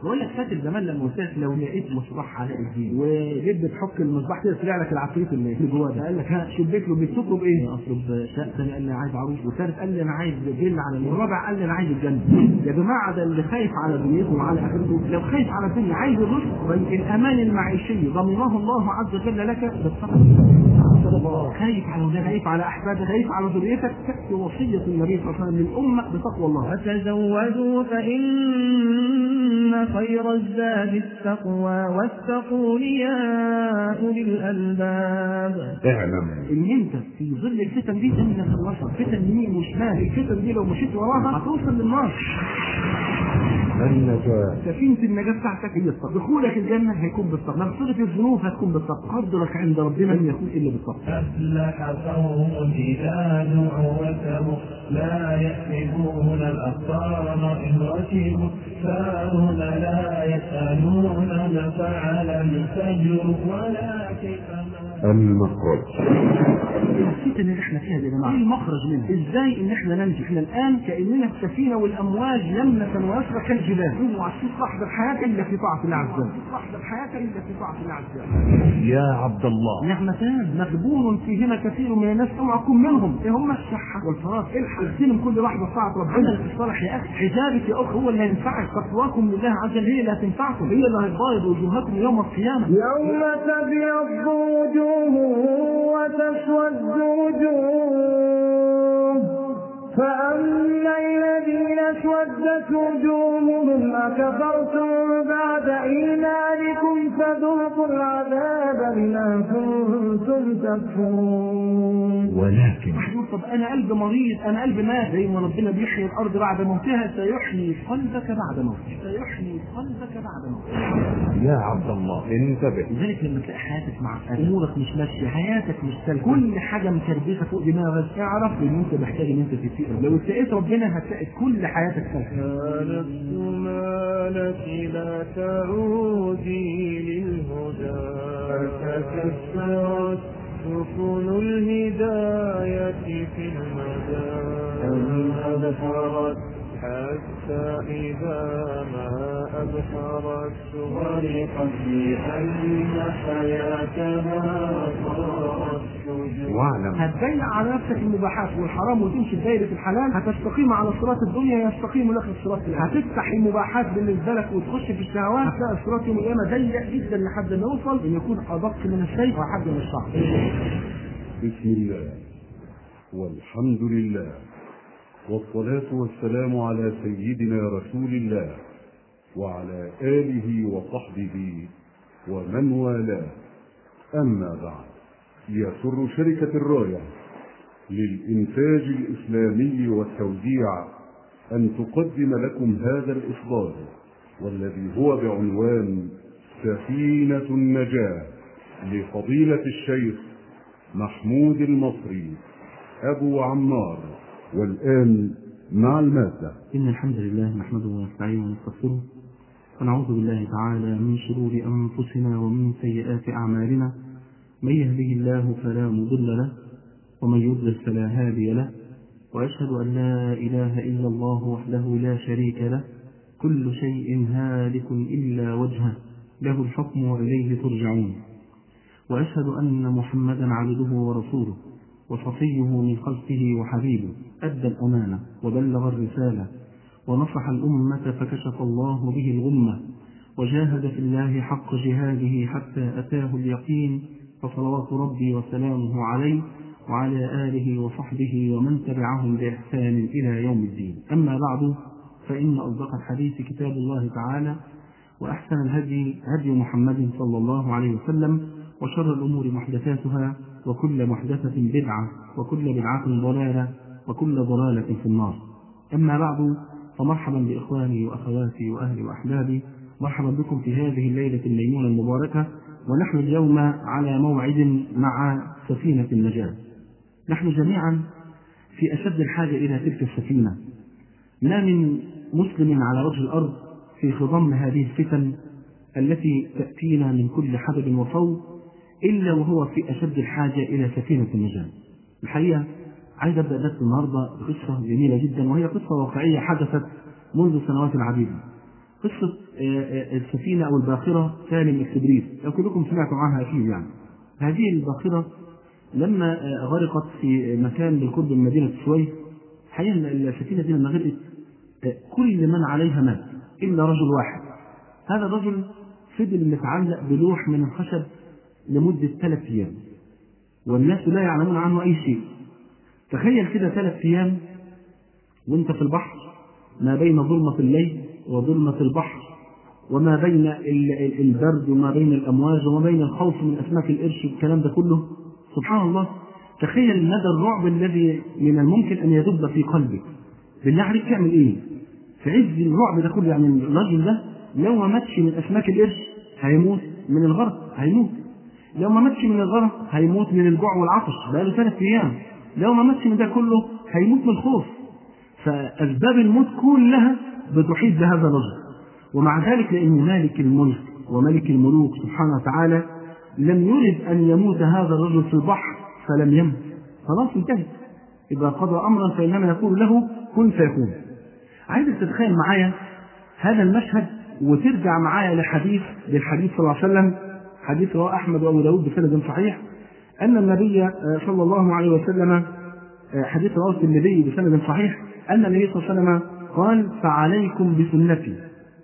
بقول لك فاكر زمان لما قلت لك لو لقيت مصباح علاء الدين وجيت بتحك المصباح كده طلع لك العفريت اللي اللي جواه ده قال لك ها شبيك له بتطلب ايه؟ اطلب شقه ثاني قال لي عايز عروس وثالث قال لي انا عايز جيل على النور والرابع قال لي انا عايز الجنه يا جماعه ده اللي خايف على دنيته وعلى اخرته لو خايف على الدنيا عايز الرزق طيب الامان المعيشي ضمنه الله عز وجل لك بالصبر خايف على ولادك خايف على احفادك خايف على ذريتك تاتي وصيه النبي صلى الله عليه وسلم للامه بتقوى الله وتزودوا فإن خير الزاد التقوى واتقون يا أولي الألباب اعلم ان انت في ظل الفتن دي انك الوسط فتن يمين وشمال الفتن دي لو مشيت وراها هتوصل للنار النجاة سفينة النجاة بتاعتك هي الصبر دخولك الجنة هيكون بالصبر مغفرة الذنوب هتكون بالصبر قدرك عند ربنا لن يكون إلا بالصبر أفلح قوم إذا دعوا وتبوا لا يحسبون الأخطار إن ركبوا فهم لا يسألون ما فعل الفجر ولكن المخرج الفتن اللي احنا فيها دي يا جماعه ايه المخرج منها؟ ازاي ان احنا ننجو؟ احنا الان كاننا في سفينه والامواج لمنه ويسرى كالجبال اوعى تشوف لحظه الحياه الا في طاعه الله عز وجل لحظه الحياه الا في طاعه الله عز وجل يا عبد الله نعمتان مغبون فيهما كثير من الناس اوعى تكون منهم ايه هم الصحه والفراغ الحق اغتنم كل لحظه طاعه ربنا في الصالح يا اخي حجابك يا اخ هو اللي هينفعك تقواكم لله عز وجل هي اللي هتنفعكم هي اللي هتبيض وجوهكم يوم القيامه يوم تبيض وجوه وتسود وجوه فأما الذين اسودت وجوههم أكفرتم بعد إيمانكم فذوقوا العذاب بما كنتم تكفرون ولكن يقول طب انا قلب مريض انا قلب مات زي ما ربنا بيحيي الارض بعد موتها سيحيي قلبك بعد موتك سيحيي قلبك بعد موتك يا عبد الله انتبه لذلك لما تلاقي حياتك مع امورك مش ماشيه حياتك مش سالكه كل حاجه مكربسه فوق دماغك اعرف ان انت محتاج ان انت تتقي لو اتقيت ربنا هتلاقي كل حياتك سالكه يا نفس ما لك لا تعودي للهدى فتكسرت سفن الهداية في المدى أبحرت حتى إذا ما أبحرت غرقت لأن حياتها صارت شجاعا واعلم هتضيق على نفسك المباحات والحرام وتمشي في دايره الحلال هتستقيم على صراط الدنيا يستقيم لك الصراط الآخر هتفتح المباحات بالنسبه لك وتخش في الشهوات هتلاقي الصراط يوم القيامه ضيق جدا لحد ما يوصل ان يكون ادق من السيف وحد من الشعر بسم الله والحمد لله والصلاة والسلام على سيدنا رسول الله وعلى آله وصحبه ومن والاه أما بعد يسر شركة الراية للإنتاج الإسلامي والتوزيع أن تقدم لكم هذا الإصدار والذي هو بعنوان سفينة النجاة لفضيلة الشيخ محمود المصري أبو عمار والآن مع المادة إن الحمد لله نحمده ونستعينه ونستغفره ونعوذ بالله تعالى من شرور أنفسنا ومن سيئات أعمالنا من يهده الله فلا مضل له ومن يضلل فلا هادي له وأشهد أن لا إله إلا الله وحده لا شريك له كل شيء هالك إلا وجهه له الحكم وإليه ترجعون وأشهد أن محمدا عبده ورسوله وصفيه من خلقه وحبيبه أدى الأمانة وبلغ الرسالة ونصح الأمة فكشف الله به الغمة وجاهد في الله حق جهاده حتى أتاه اليقين فصلوات ربي وسلامه عليه وعلى آله وصحبه ومن تبعهم بإحسان إلى يوم الدين أما بعد فإن أصدق الحديث كتاب الله تعالى وأحسن الهدي هدي محمد صلى الله عليه وسلم وشر الأمور محدثاتها وكل محدثة بدعة وكل بدعة ضلالة وكل ضلالة في النار أما بعد فمرحبا بإخواني وأخواتي وأهلي وأحبابي مرحبا بكم في هذه الليلة الميمونة المباركة ونحن اليوم على موعد مع سفينة النجاة نحن جميعا في أشد الحاجة إلى تلك السفينة ما من مسلم على وجه الأرض في خضم هذه الفتن التي تأتينا من كل حدب وصوب إلا وهو في أشد الحاجة إلى سفينة النجاة الحقيقة عايز أبدأ درس النهاردة بقصة جميلة جدا وهي قصة واقعية حدثت منذ سنوات عديدة قصة السفينة أو الباخرة سالم الكبريت لو كلكم سمعتم عنها أكيد يعني هذه الباخرة لما غرقت في مكان بالقرب من مدينة السويس حقيقة السفينة دي لما غرقت كل من عليها مات إلا رجل واحد هذا الرجل فضل متعلق بلوح من الخشب لمدة ثلاث أيام والناس لا يعلمون عنه أي شيء تخيل كده ثلاث أيام وأنت في البحر ما بين ظلمة الليل وظلمة البحر وما بين البرد وما بين الأمواج وما بين الخوف من أسماك القرش والكلام ده كله سبحان الله تخيل مدى الرعب الذي من الممكن أن يدب في قلبك بالله عليك تعمل إيه؟ في عز الرعب ده كله يعني الرجل ده لو ما ماتش من أسماك القرش هيموت من الغرق هيموت لو ما ماتش من الغرق هيموت من الجوع والعطش بقاله ثلاث أيام لو ما ماتش من ده كله هيموت من الخوف فأسباب الموت كلها بتحيط بهذا الرجل ومع ذلك لأن مالك الملك وملك الملوك سبحانه وتعالى لم يرد أن يموت هذا الرجل في البحر فلم يمت خلاص انتهت إذا قضى أمرا فإنما يقول له كن فيكون عايزك تتخيل معايا هذا المشهد وترجع معايا لحديث للحديث صلى الله عليه وسلم حديث رواه أحمد وأبو داود بسند صحيح أن النبي صلى الله عليه وسلم حديث رواه الترمذي بسند صحيح أن النبي صلى الله عليه وسلم قال فعليكم بسنتي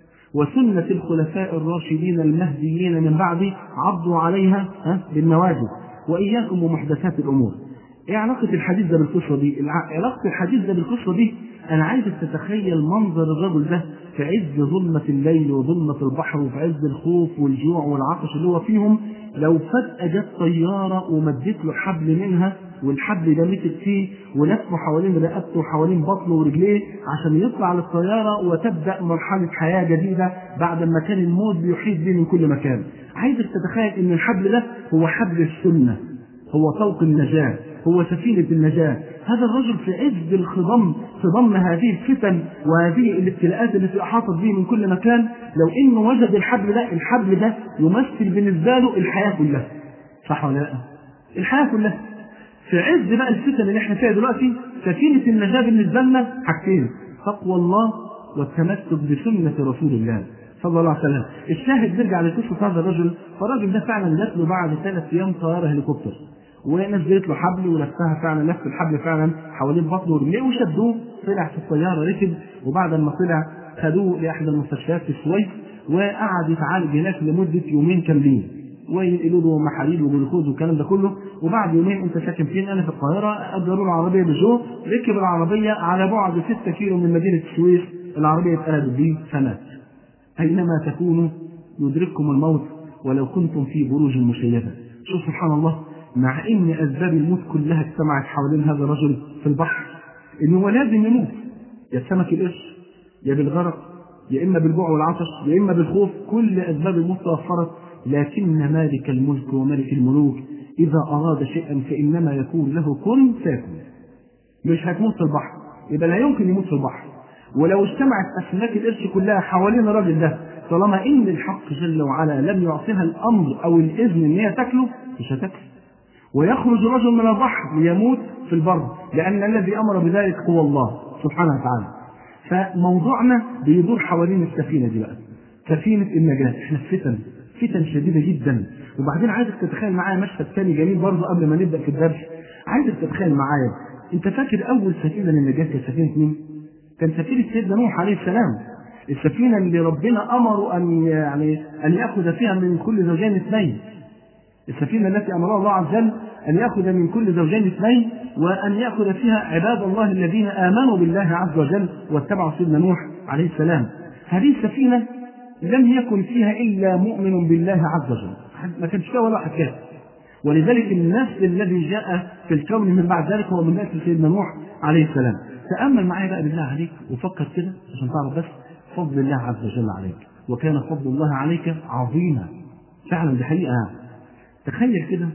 وسنة الخلفاء الراشدين المهديين من بعدي عضوا عليها بالنواجذ وإياكم ومحدثات الأمور. إيه علاقة الحديث ده بالقصة دي؟ علاقة الحديث ده بالقصة دي أنا عايزك تتخيل منظر الرجل ده في عز ظلمة الليل وظلمة البحر وفي عز الخوف والجوع والعطش اللي هو فيهم لو فجأة جت طيارة ومدت له حبل منها والحبل ده مسك فيه ولفه حوالين رقبته وحوالين بطنه ورجليه عشان يطلع للطيارة وتبدأ مرحلة حياة جديدة بعد ما كان الموت بيحيط به من كل مكان. عايزك تتخيل إن الحبل ده هو حبل السنة هو طوق النجاة هو سفينة النجاة هذا الرجل في عز الخضم في ضم هذه الفتن وهذه الابتلاءات التي أحاطت به من كل مكان لو إنه وجد الحبل ده الحبل ده يمثل بالنسبة له الحياة كلها صح ولا لا؟ الحياة كلها في عز بقى الفتن اللي احنا فيها دلوقتي سفينة النجاة بالنسبة لنا حاجتين تقوى الله والتمسك بسنة رسول الله صلى الله عليه وسلم الشاهد نرجع لقصة هذا الرجل فالراجل ده فعلا جات له بعد ثلاث أيام طيارة هليكوبتر ونزلت له حبل ولفها فعلا لف الحبل فعلا حوالين بطنه ورجليه وشدوه طلع في الطياره ركب وبعد ما طلع خدوه لاحدى المستشفيات في السويس وقعد يتعالج هناك لمده يومين كاملين وينقلوا له محاليل وجلوكوز والكلام ده كله وبعد يومين انت ساكن فين انا في القاهره اجروا له عربيه بيجو ركب العربيه على بعد 6 كيلو من مدينه السويس العربيه اتقلبت بيه فمات اينما تكونوا يدرككم الموت ولو كنتم في بروج مشيده شوف سبحان الله مع ان اسباب الموت كلها اجتمعت حوالين هذا الرجل في البحر ان هو لازم يموت يا سمك القرش يا بالغرق يا اما بالجوع والعطش يا اما بالخوف كل اسباب الموت توفرت لكن مالك الملك وملك الملوك اذا اراد شيئا فانما يكون له كن فيكون مش هتموت في البحر يبقى لا يمكن يموت في البحر ولو اجتمعت اسماك القرش كلها حوالين الراجل ده طالما ان الحق جل وعلا لم يعطيها الامر او الاذن ان هي تاكله مش هتاكله ويخرج رجل من البحر ليموت في البر لأن الذي أمر بذلك هو الله سبحانه وتعالى فموضوعنا بيدور حوالين السفينة دي بقى سفينة النجاة احنا في فتن فتن شديدة جدا وبعدين عايزك تتخيل معايا مشهد ثاني جميل برضه قبل ما نبدأ في الدرس عايزك تتخيل معايا انت فاكر أول سفينة للنجاة كانت سفينة مين؟ كان سفينة سيدنا نوح عليه السلام السفينة اللي ربنا أمره أن يعني أن يأخذ فيها من كل زوجين اثنين السفينة التي أمرها الله عز وجل أن يأخذ من كل زوجين اثنين وأن يأخذ فيها عباد الله الذين آمنوا بالله عز وجل واتبعوا سيدنا نوح عليه السلام هذه السفينة لم يكن فيها إلا مؤمن بالله عز وجل ما كانش فيها ولا واحد كافر ولذلك النسل الذي جاء في الكون من بعد ذلك هو من نسل سيدنا نوح عليه السلام تأمل معايا بقى بالله عليك وفكر كده عشان تعرف بس فضل الله عز وجل عليك وكان فضل الله عليك عظيما فعلا دي حقيقة تخيل كده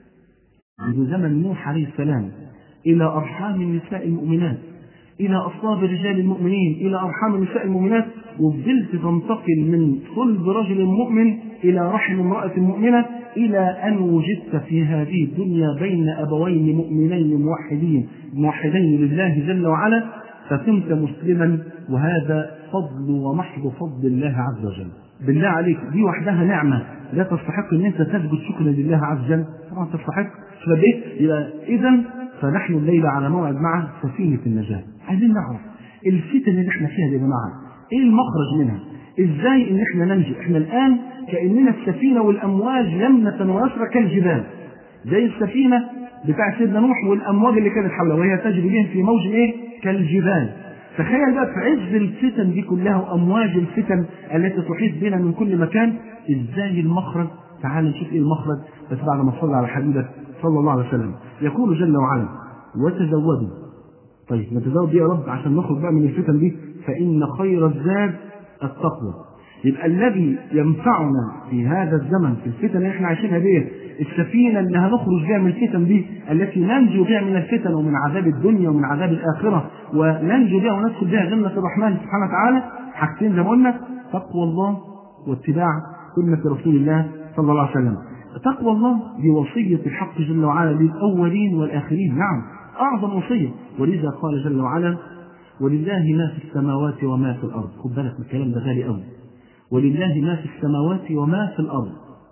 منذ زمن نوح عليه السلام إلى أرحام النساء المؤمنات إلى أصلاب رجال المؤمنين إلى أرحام النساء المؤمنات وفضلت تنتقل من صلب رجل مؤمن إلى رحم امرأة مؤمنة إلى أن وجدت في هذه الدنيا بين أبوين مؤمنين موحدين موحدين لله جل وعلا فكنت مسلما وهذا فضل ومحض فضل الله عز وجل بالله عليك دي وحدها نعمة لا تستحق ان انت تسجد شكرا لله عز وجل طبعا تستحق فبيت يبقى اذا فنحن الليلة على موعد مع سفينة النجاة عايزين نعرف الفتن اللي احنا فيها دي يا جماعة ايه المخرج منها ازاي ان احنا ننجو احنا الان كاننا السفينه والامواج يمنه ويسرى كالجبال زي السفينه بتاع سيدنا نوح والامواج اللي كانت حوله وهي تجري بهم في موج ايه كالجبال تخيل بقى في عز الفتن دي كلها وامواج الفتن التي تحيط بنا من كل مكان ازاي المخرج تعال نشوف ايه المخرج بس بعد ما صلى على حبيبك صلى الله عليه وسلم يقول جل وعلا وتزودوا طيب نتزود دي يا رب عشان نخرج بقى من الفتن دي فان خير الزاد التقوى يبقى الذي ينفعنا في هذا الزمن في الفتن اللي احنا عايشينها دي السفينه اللي هنخرج بها من الفتن دي التي ننجو بها من الفتن ومن عذاب الدنيا ومن عذاب الاخره وننجو بها وندخل بها جنه الرحمن سبحانه وتعالى حاجتين زي ما قلنا تقوى الله واتباع سنه رسول الله صلى الله عليه وسلم. تقوى الله دي وصيه الحق جل وعلا للاولين والاخرين نعم اعظم وصيه ولذا قال جل وعلا ولله ما في السماوات وما في الارض خد بالك من الكلام ده غالي قوي ولله ما في السماوات وما في الارض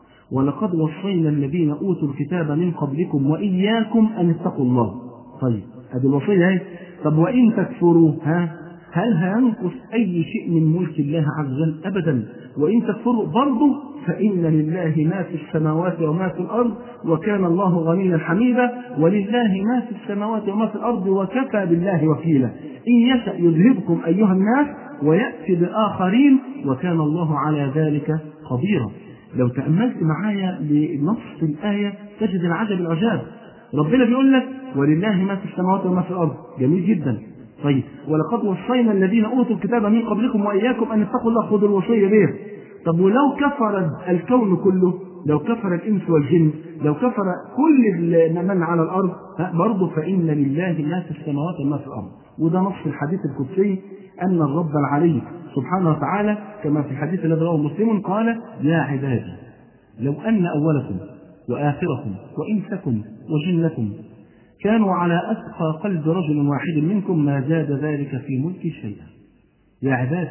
ولقد وصينا الذين اوتوا الكتاب من قبلكم واياكم ان اتقوا الله طيب هذه الوصيه اهي طب وان تكفروا ها هل هينقص اي شيء من ملك الله عز وجل ابدا وان تكفروا برضه فان لله ما في السماوات وما في الارض وكان الله غنيا حميدا ولله ما في السماوات وما في الارض وكفى بالله وكيلا ان يشا يذهبكم ايها الناس وياتي باخرين وكان الله على ذلك قديرا لو تاملت معايا لنص الايه تجد العجب العجاب ربنا بيقول لك ولله ما في السماوات وما في الارض جميل جدا طيب ولقد وصينا الذين اوتوا الكتاب من قبلكم واياكم ان اتقوا الله خذوا الوصيه ليه طب ولو كفر الكون كله لو كفر الانس والجن لو كفر كل من على الارض برضه فان لله ما في السماوات وما في الارض وده نص الحديث القدسي ان الرب العلي سبحانه وتعالى كما في الحديث الذي رواه مسلم قال يا عبادي لو ان اولكم واخركم وانسكم وجنكم كانوا على اتقى قلب رجل واحد منكم ما زاد ذلك في ملكي شيئا يا عبادي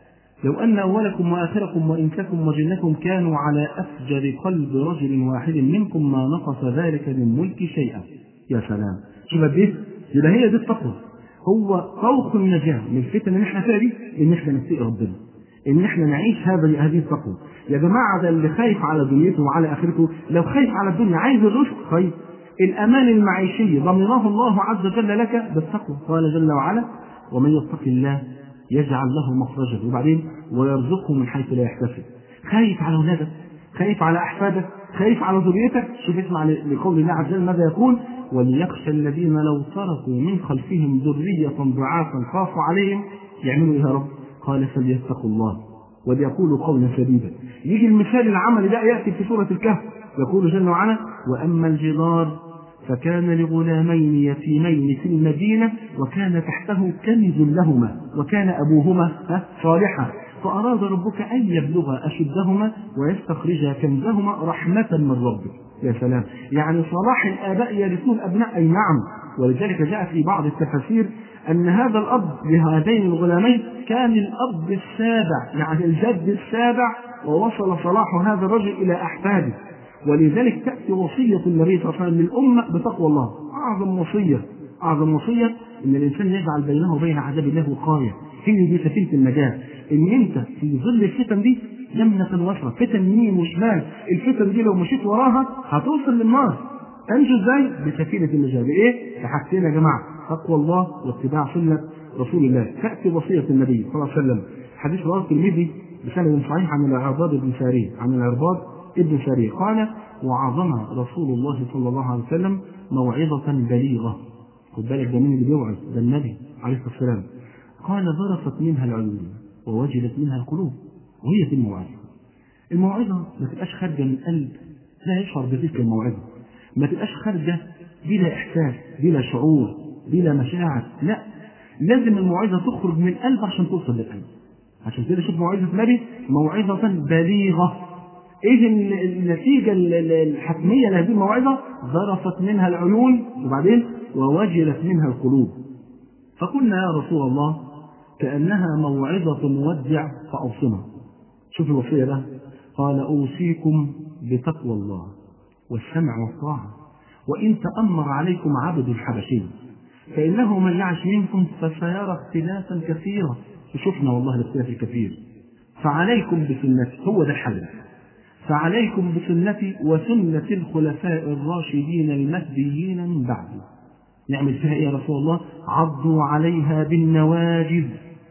لو أن أولكم وآخركم وإنسكم وجنكم كانوا على أفجر قلب رجل واحد منكم ما نقص ذلك من ملك شيئا يا سلام شوف قد إيه؟ يبقى هي دي التقوى هو طوق النجاة من الفتن اللي احنا فيها دي إن احنا نتقي ربنا إن احنا نعيش هذا هذه التقوى يا جماعة ده اللي خايف على دنيته وعلى آخرته لو خايف على الدنيا عايز الرزق خير الأمان المعيشي ضمنه الله عز وجل لك بالتقوى قال جل وعلا ومن يتق الله يجعل له مخرجا وبعدين ويرزقه من حيث لا يحتسب خايف على اولادك خايف على احفادك خايف على ذريتك شوف اسمع لقول الله عز وجل ماذا يقول وليخشى الذين لو تركوا من خلفهم ذرية ضعافا خافوا عليهم يعملوا ايه يا رب؟ قال فليتقوا الله وليقولوا قولا سديدا يجي المثال العملي ده ياتي في سوره الكهف يقول جل وعلا واما الجدار فكان لغلامين يتيمين في المدينة وكان تحته كنز لهما وكان أبوهما صالحا فأراد ربك أن يبلغا أشدهما ويستخرجا كنزهما رحمة من ربك يا سلام يعني صلاح الآباء يرثون الأبناء أي نعم ولذلك جاء في بعض التفاسير أن هذا الأب لهذين الغلامين كان الأب السابع يعني الجد السابع ووصل صلاح هذا الرجل إلى أحفاده ولذلك تأتي وصية النبي صلى الله عليه وسلم للأمة بتقوى الله أعظم وصية أعظم وصية إن الإنسان يجعل بينه وبين عذاب الله وقاية هي دي سفينة النجاة إن أنت في ظل الفتن دي يمنة وسرة فتن يمين وشمال الفتن دي لو مشيت وراها هتوصل للنار تنجو ازاي؟ بسفينة النجاة بإيه؟ بحاجتين يا جماعة تقوى الله واتباع سنة رسول الله تأتي وصية النبي صلى الله عليه وسلم حديث رواه الترمذي بسند صحيح عن العرباض بن ساري عن العرباض ابن سارية قال وعظم رسول الله صلى الله عليه وسلم موعظة بليغة خد بالك ده مين اللي بيوعظ ده النبي عليه الصلاة والسلام قال ظرفت منها العيون ووجلت منها القلوب وهي دي الموعظة الموعظة ما تبقاش خارجة من قلب لا يشعر بتلك الموعظة ما تبقاش خارجة بلا إحساس بلا شعور بلا مشاعر لا لازم الموعظة تخرج من القلب عشان توصل للقلب عشان كده شوف موعظة النبي موعظة بليغة ايه النتيجة الحتمية لهذه الموعظة؟ ظرفت منها العيون وبعدين ووجلت منها القلوب. فقلنا يا رسول الله كأنها موعظة مودع فأوصنا شوف الوصية ده قال أوصيكم بتقوى الله والسمع والطاعة وإن تأمر عليكم عبد الحبشي فإنه من يعش منكم فسيرى اختلافا كثيرا وشفنا والله الاختلاف الكثير فعليكم بسنتي هو ده الحل فعليكم بسنتي وسنة الخلفاء الراشدين المهديين من بعدي نعمل فيها ايه يا رسول الله عضوا عليها بالنواجذ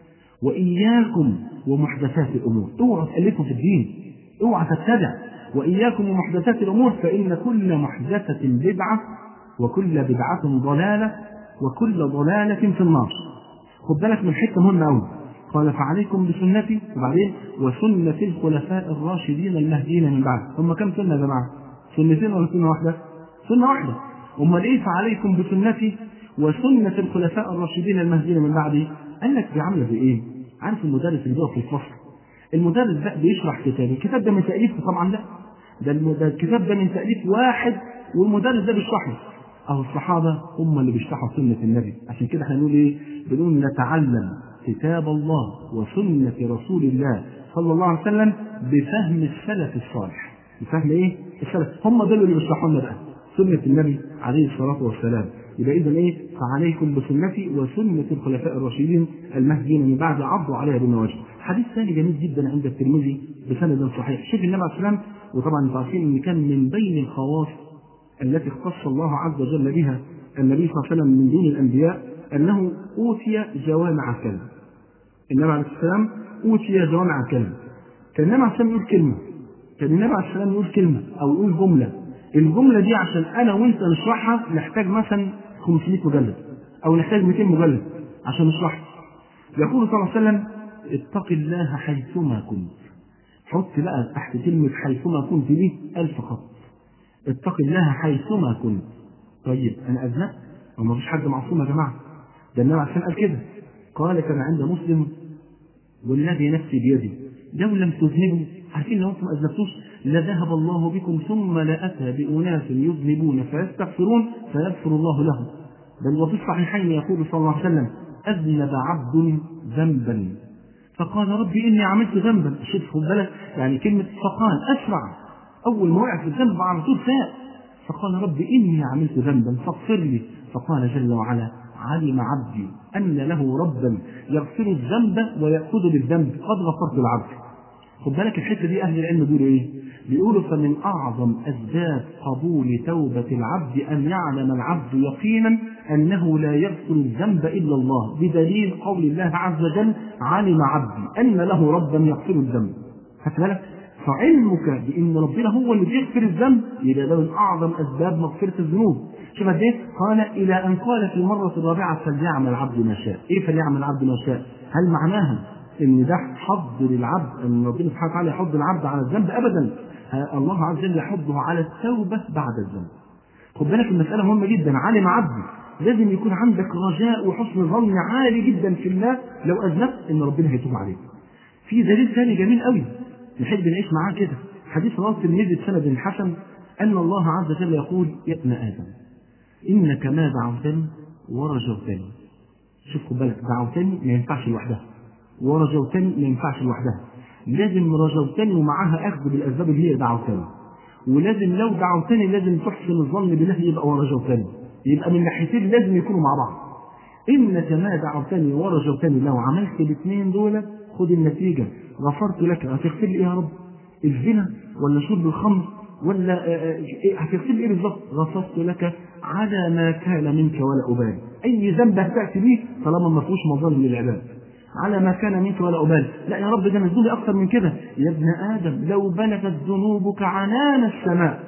واياكم ومحدثات الامور اوعوا تالفوا في الدين اوعى تبتدع واياكم ومحدثات الامور فان كل محدثه بدعه وكل بدعه ضلاله وكل ضلاله في النار خد بالك من حته مهمه قوي قال فعليكم بسنتي وبعدين وسنة الخلفاء الراشدين المهديين من بعد هم كم سنة يا جماعة؟ سنتين ولا سنة واحدة؟ سنة واحدة أمال إيه فعليكم بسنتي وسنة الخلفاء الراشدين المهديين من بعدي قال لك دي عاملة زي إيه؟ عارف المدرس اللي بيقف في الفصل المدرس ده بيشرح كتاب الكتاب ده من تأليفه طبعا لا ده المد- الكتاب ده من تأليف واحد والمدرس ده بيشرح له أهو الصحابة هم اللي بيشرحوا سنة النبي عشان كده احنا نقول إيه؟ بنقول نتعلم كتاب الله وسنة رسول الله صلى الله عليه وسلم بفهم السلف الصالح بفهم ايه؟ السلف هم دول اللي بيشرحوا لنا بقى سنة النبي عليه الصلاة والسلام يبقى إذا إيه؟ فعليكم بسنتي وسنة الخلفاء الراشدين المهديين من بعد عضوا عليها بالنواجذ. حديث ثاني جميل جدا عند الترمذي بسند صحيح، شوف النبي عليه السلام وطبعا انتم عارفين ان كان من بين الخواص التي اختص الله عز وجل بها النبي صلى الله عليه وسلم من دون الانبياء انه اوتي جوامع كلم. النبي عليه السلام اوتي جوامع كلم. كان النبي عليه السلام يقول كلمه. كان النبي عليه السلام يقول كلمه او يقول جمله. الجمله دي عشان انا وانت نشرحها نحتاج مثلا 500 مجلد او نحتاج 200 مجلد عشان نشرحها. يقول صلى الله عليه وسلم اتق الله حيثما كنت. حط بقى تحت كلمة حيثما كنت دي ألف خط. اتق الله حيثما كنت. طيب أنا أذنبت؟ وما فيش حد معصوم يا جماعة. ده النبي عليه السلام قال كده. قال كما عند مسلم والذي نفسي بيده لو لم تذنبوا عارفين لو انتم ما اذنبتوش لذهب الله بكم ثم لاتى باناس يذنبون فيستغفرون فيغفر الله لهم بل وفي الصحيحين يقول صلى الله عليه وسلم اذنب عبد ذنبا فقال ربي اني عملت ذنبا شوف خد بالك يعني كلمه فقال اسرع اول ما وقع في الذنب على طول فاق فقال ربي اني عملت ذنبا فاغفر لي فقال جل وعلا علم عبدي ان له ربا يغفر الذنب ويأخذ بالذنب قد غفرت العبد خد بالك الحته دي اهل العلم بيقولوا ايه؟ بيقولوا فمن اعظم اسباب قبول توبه العبد ان يعلم العبد يقينا انه لا يغفر الذنب الا الله بدليل قول الله عز وجل علم عبدي ان له ربا يغفر الذنب. خدت بالك؟ فعلمك بان ربنا هو اللي بيغفر الذنب يبقى ده من اعظم اسباب مغفره الذنوب. شوف قد ايه؟ قال الى ان قال في المره الرابعه فليعمل العبد ما شاء. ايه فليعمل العبد ما شاء؟ هل معناها ان ده حض للعبد ان ربنا سبحانه وتعالى يحض العبد على الذنب ابدا ها الله عز وجل يحضه على التوبه بعد الذنب خد بالك المساله مهمه جدا علم عبدي لازم يكون عندك رجاء وحسن ظن عالي جدا في الله لو اذنبت ان ربنا هيتوب عليك في دليل ثاني جميل قوي نحب نعيش معاه كده حديث رواه الترمذي بسند حسن ان الله عز وجل يقول يا ابن ادم انك ما دعوتني ورجوتني شوف خد بالك دعوتني ما ينفعش لوحدها ورجوتني ما ينفعش لوحدها لازم رجوتني ومعاها اخذ بالاسباب اللي هي دعوتني ولازم لو دعوتني لازم تحسن الظن بالله يبقى ورجوتني يبقى من ناحيتين لازم يكونوا مع بعض انك ما دعوتني ورجوتني لو عملت الاثنين دول خد النتيجه غفرت لك هتغفر لي ايه يا رب؟ الزنا ولا شرب الخمر ولا آه، آه، إيه؟ هتغفر لي ايه بالظبط؟ غفرت لك على ما كان منك ولا ابالي اي ذنب هتاتي به طالما ما فيهوش مظالم للعباد على ما كان منك ولا أبالي لا يا رب ده نزول أكثر من كده يا ابن آدم لو بلغت ذنوبك عنان السماء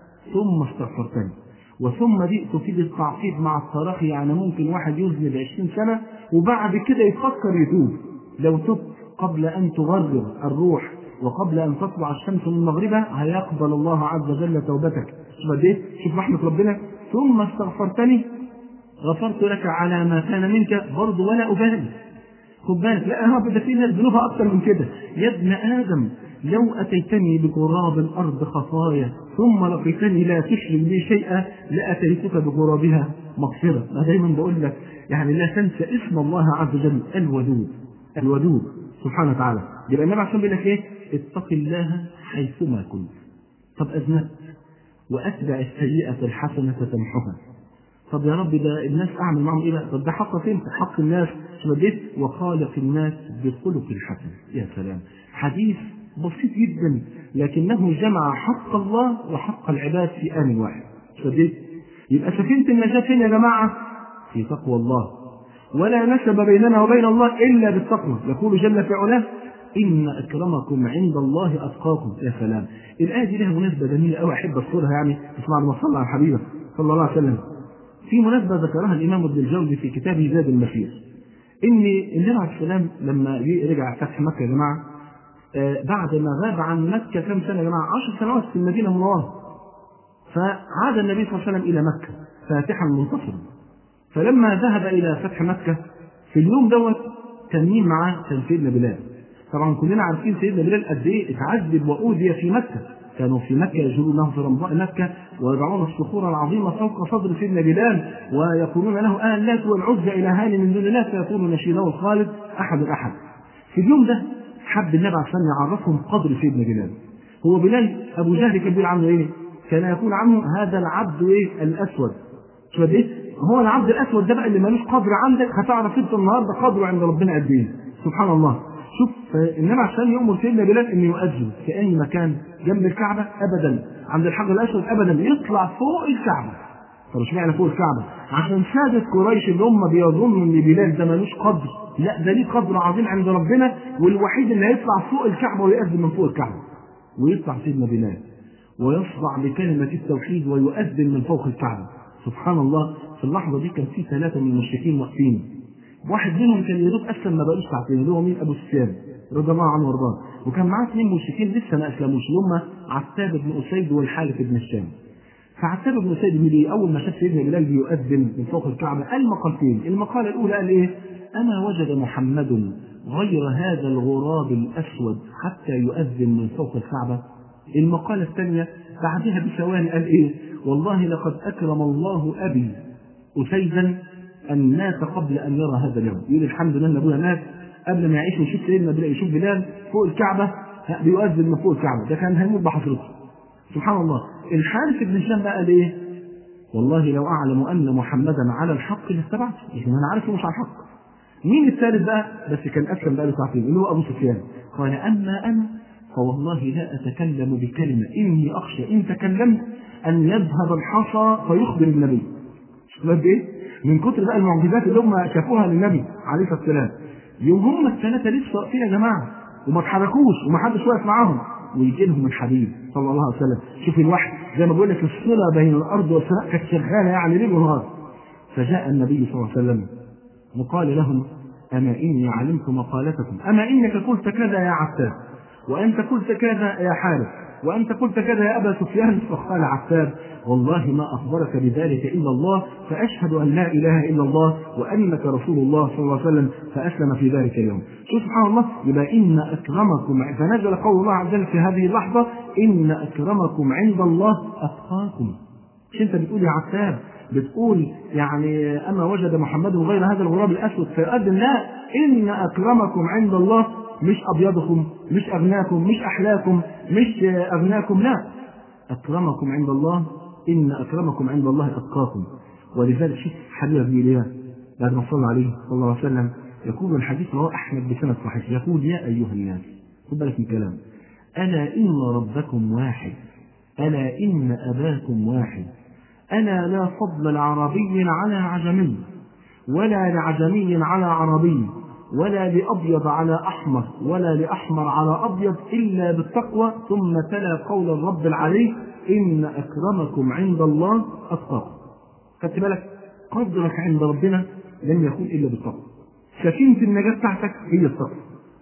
ثم استغفرتني وثم دي تفيد التعقيد مع التراخي يعني ممكن واحد يذنب 20 سنة وبعد كده يفكر يتوب لو تبت قبل أن تغرر الروح وقبل أن تطلع الشمس من مغربها هيقبل الله عز وجل توبتك شوف قد إيه شوف رحمة ربنا ثم استغفرتني غفرت لك على ما كان منك برضه ولا أبالي خد بالك لا يا رب ده في ناس ذنوبها اكتر من كده يا ابن ادم لو اتيتني بغراب الارض خطايا ثم لقيتني لا تشرك بي شيئا لاتيتك بغرابها مغفرة أنا دايما بقول لك يعني لا تنسى اسم الله عز وجل الودود الودود سبحانه وتعالى يبقى النبي عشان بيقول لك ايه اتق الله حيثما كنت طب أذنبت وأتبع السيئة الحسنة تمحها طب يا رب ده الناس اعمل معهم ايه بقى؟ طب ده حق فين؟ حق الناس شبديت وخالق الناس بخلق الحسن يا سلام حديث بسيط جدا لكنه جمع حق الله وحق العباد في آن واحد شبديت يبقى سفينة النجاة فين يا جماعة؟ في تقوى الله ولا نسب بيننا وبين الله إلا بالتقوى يقول جل في علاه إن أكرمكم عند الله أتقاكم يا سلام الآية دي لها مناسبة جميلة أوي أحب أذكرها يعني اسمع ما صلى على حبيبه صلى الله عليه وسلم في مناسبة ذكرها الإمام ابن الجوزي في كتابه زاد المسير إن النبي عليه السلام لما رجع فتح مكة يا جماعة آه بعد ما غاب عن مكة كم سنة يا جماعة؟ 10 سنوات في المدينة المنورة فعاد النبي صلى الله عليه وسلم إلى مكة فاتحا منتصرا فلما ذهب إلى فتح مكة في اليوم دوت كان مين معاه؟ كان سيدنا بلال طبعا كلنا عارفين سيدنا بلال قد ايه اتعذب واوذي في مكه كانوا في مكة يجرون له في رمضاء مكة ويضعون الصخور العظيمة فوق صدر سيدنا بلال ويقولون له آه اللات والعزى إلهان من دون الله فيقول نشيده الخالد أحد أحد. في اليوم ده حب النبي عشان يعرفهم قدر سيدنا بلال. هو بلال أبو جهل كان بيقول عنه إيه؟ كان يقول عنه هذا العبد إيه؟ الأسود. شو إيه؟ هو العبد الأسود ده بقى اللي ملوش قدر عندك هتعرف أنت النهارده قدره عند ربنا قد إيه. سبحان الله. شوف النبي عشان يأمر سيدنا بلال انه يؤذن في اي مكان جنب الكعبه ابدا عند الحجر الاسود ابدا يطلع فوق الكعبه طب اشمعنى فوق الكعبه؟ عشان سادة قريش اللي هم بيظنوا ان بلال ده ملوش قدر لا ده ليه قدر عظيم عند ربنا والوحيد اللي هيطلع فوق الكعبه ويؤذن من فوق الكعبه ويطلع سيدنا بلال ويصدع بكلمة التوحيد ويؤذن من فوق الكعبة سبحان الله في اللحظة دي كان في ثلاثة من المشركين واقفين واحد منهم كان يدوب اسلم ما بقوش ساعتين اللي هو مين ابو سفيان رضي الله عنه وارضاه وكان معاه اثنين مشركين لسه ما اسلموش اللي هم عتاب بن اسيد والحارث بن الشام فعتاب بن اسيد بن ايه اول ما شاف سيدنا بلال بيؤذن من فوق الكعبه قال مقالتين المقاله الاولى قال ايه اما وجد محمد غير هذا الغراب الاسود حتى يؤذن من فوق الكعبه المقاله الثانيه بعدها بثواني قال ايه والله لقد اكرم الله ابي اسيدا أن مات قبل أن يرى هذا اليوم يقول الحمد لله أن أبويا مات قبل ما يعيش ويشوف سيدنا بلال يشوف بلال فوق الكعبة بيؤذن من فوق الكعبة ده كان هيموت بحضرته سبحان الله الحارث بن هشام بقى ليه؟ والله لو أعلم أن محمدا على الحق لاتبعته لكن أنا عارف مش على الحق مين الثالث بقى؟ بس كان أسلم بقى له ساعتين اللي هو أبو سفيان قال أما أنا فوالله لا أتكلم بكلمة إني أخشى إن تكلمت أن يذهب الحصى فيخبر النبي شوف إيه؟ من كتر بقى المعجزات اللي هم شافوها للنبي عليه الصلاه والسلام يوم هم الثلاثه لسه واقفين يا جماعه وما اتحركوش وما حدش واقف معاهم ويجي لهم الحبيب صلى الله عليه وسلم شوف الوحي زي ما بقول لك الصله بين الارض والسماء كانت شغاله يعني ليل ونهار فجاء النبي صلى الله عليه وسلم وقال لهم اما اني علمت مقالتكم اما انك قلت كذا يا عتاب وانت قلت كذا يا حارث وأنت قلت كذا يا أبا سفيان فقال عتاب والله ما أخبرك بذلك إلا الله فأشهد أن لا إله إلا الله وأنك رسول الله صلى الله عليه وسلم فأسلم في ذلك اليوم شوف سبحان الله يبقى إن أكرمكم فنزل قول الله عز وجل في هذه اللحظة إن أكرمكم عند الله أتقاكم مش أنت بتقول يا عتاب بتقول يعني أما وجد محمد غير هذا الغراب الأسود فيؤذن لا إن أكرمكم عند الله مش أبيضكم مش أغناكم مش أحلاكم مش أغناكم لا أكرمكم عند الله إن أكرمكم عند الله أتقاكم ولذلك شوف حبيب بن إليه بعد ما صلى عليه صلى الله عليه وسلم يقول الحديث رواه أحمد بسند صحيح يقول يا أيها الناس خد بالك من كلام ألا إن ربكم واحد ألا إن أباكم واحد ألا لا فضل لعربي على عجمي ولا لعجمي على عربي ولا لأبيض على أحمر ولا لأحمر على أبيض إلا بالتقوى ثم تلا قول الرب العلي إن أكرمكم عند الله أتقاكم خدت بالك قدرك عند ربنا لم يكن إلا بالتقوى سفينة النجاة بتاعتك هي التقوى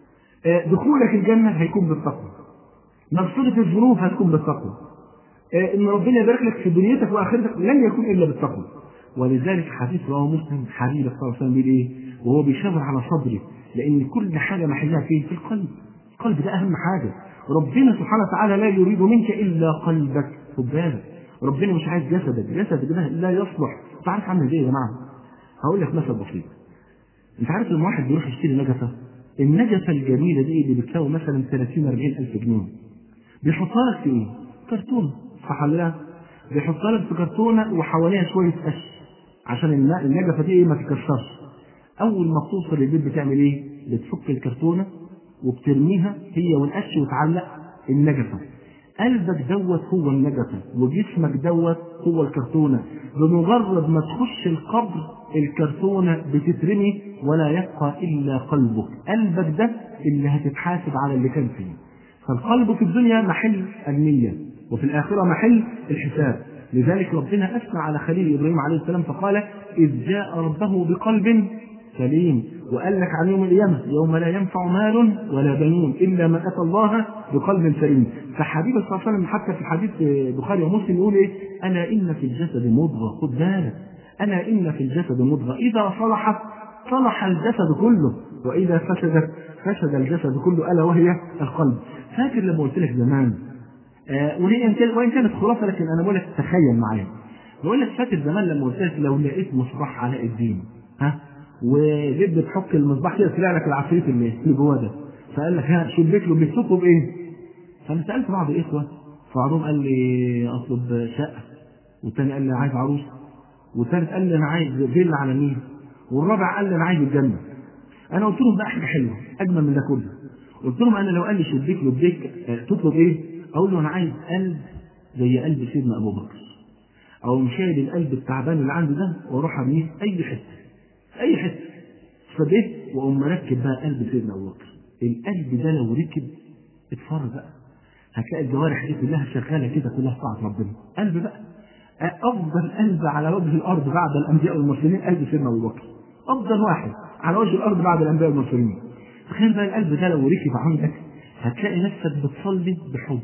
دخولك الجنة هيكون بالتقوى مغفرة الذنوب هتكون بالتقوى إن ربنا يبارك لك في دنيتك وآخرتك لن يكون إلا بالتقوى ولذلك حديث رواه مسلم حبيبك صلى الله عليه وسلم بيقول ايه؟ وهو بيشاور على صدره لان كل حاجه محلها فين؟ في القلب. القلب ده اهم حاجه. ربنا سبحانه وتعالى لا يريد منك الا قلبك خد بالك. ربنا مش عايز جسدك جسدك ده لا يصلح تعرف عامل ازاي يا جماعه هقول لك مثل بسيط انت عارف لما واحد بيروح يشتري نجفه النجفه الجميله دي اللي بتساوي مثلا 30 40 الف جنيه بيحطها لك في ايه؟ كرتونه صح ولا لا؟ بيحطها لك في كرتونه وحواليها شويه قش عشان الن- النجفه دي ايه ما تتكسرش اول ما بتوصل البيت بتعمل ايه؟ بتفك الكرتونه وبترميها هي والقش وتعلق النجفه قلبك دوت هو النجفه وجسمك دوت هو الكرتونه بمجرد ما تخش القبر الكرتونه بتترمي ولا يبقى الا قلبك قلبك ده اللي هتتحاسب على اللي كان فيه فالقلب في الدنيا محل النية وفي الآخرة محل الحساب لذلك ربنا أثنى على خليل إبراهيم عليه السلام فقال إذ جاء ربه بقلب سليم وقال لك عن يوم القيامة يوم لا ينفع مال ولا بنون إلا من أتى الله بقلب سليم فحبيب صلى الله عليه وسلم حتى في حديث البخاري ومسلم يقول إيه أنا إن في الجسد مضغة خد بالك أنا إن في الجسد مضغة إذا صلحت صلح الجسد كله وإذا فسدت فسد الجسد كله ألا وهي القلب فاكر لما قلت لك زمان آه وهي إن كان- وإن كانت خلاصة لكن أنا بقول لك تخيل معايا بقول لك فاكر زمان لما قلت لك لو لقيت مصباح علاء الدين ها وجيت بتحك المصباح كده طلع لك العفريت اللي اللي جواه ده فقال لك ها شبك له بيكتبوا بايه؟ فانا سالت بعض الاخوه فبعضهم قال لي اطلب شقه والتاني قال لي عايز عروسه والثالث قال لي انا عايز فيلا على النيل والرابع قال لي انا عايز الجنه انا قلت لهم بقى حاجه حلوه اجمل من ده كله قلت لهم انا لو قال لي شبيك له بديك آه، تطلب ايه؟ اقول له انا عايز قلب زي قلب سيدنا ابو بكر او مشاهد القلب التعبان اللي عندي ده واروح ارميه في اي حته في اي حته فبيت واقوم مركب بقى قلب سيدنا ابو بكر القلب ده لو ركب اتفرج بقى هتلاقي الجوارح دي كلها شغاله كده كلها في طاعه ربنا قلب بقى افضل قلب على وجه الارض بعد الانبياء والمرسلين قلب سيدنا ابو بكر افضل واحد على وجه الارض بعد الانبياء والمرسلين تخيل بقى القلب ده لو ركب عندك هتلاقي نفسك بتصلي بحب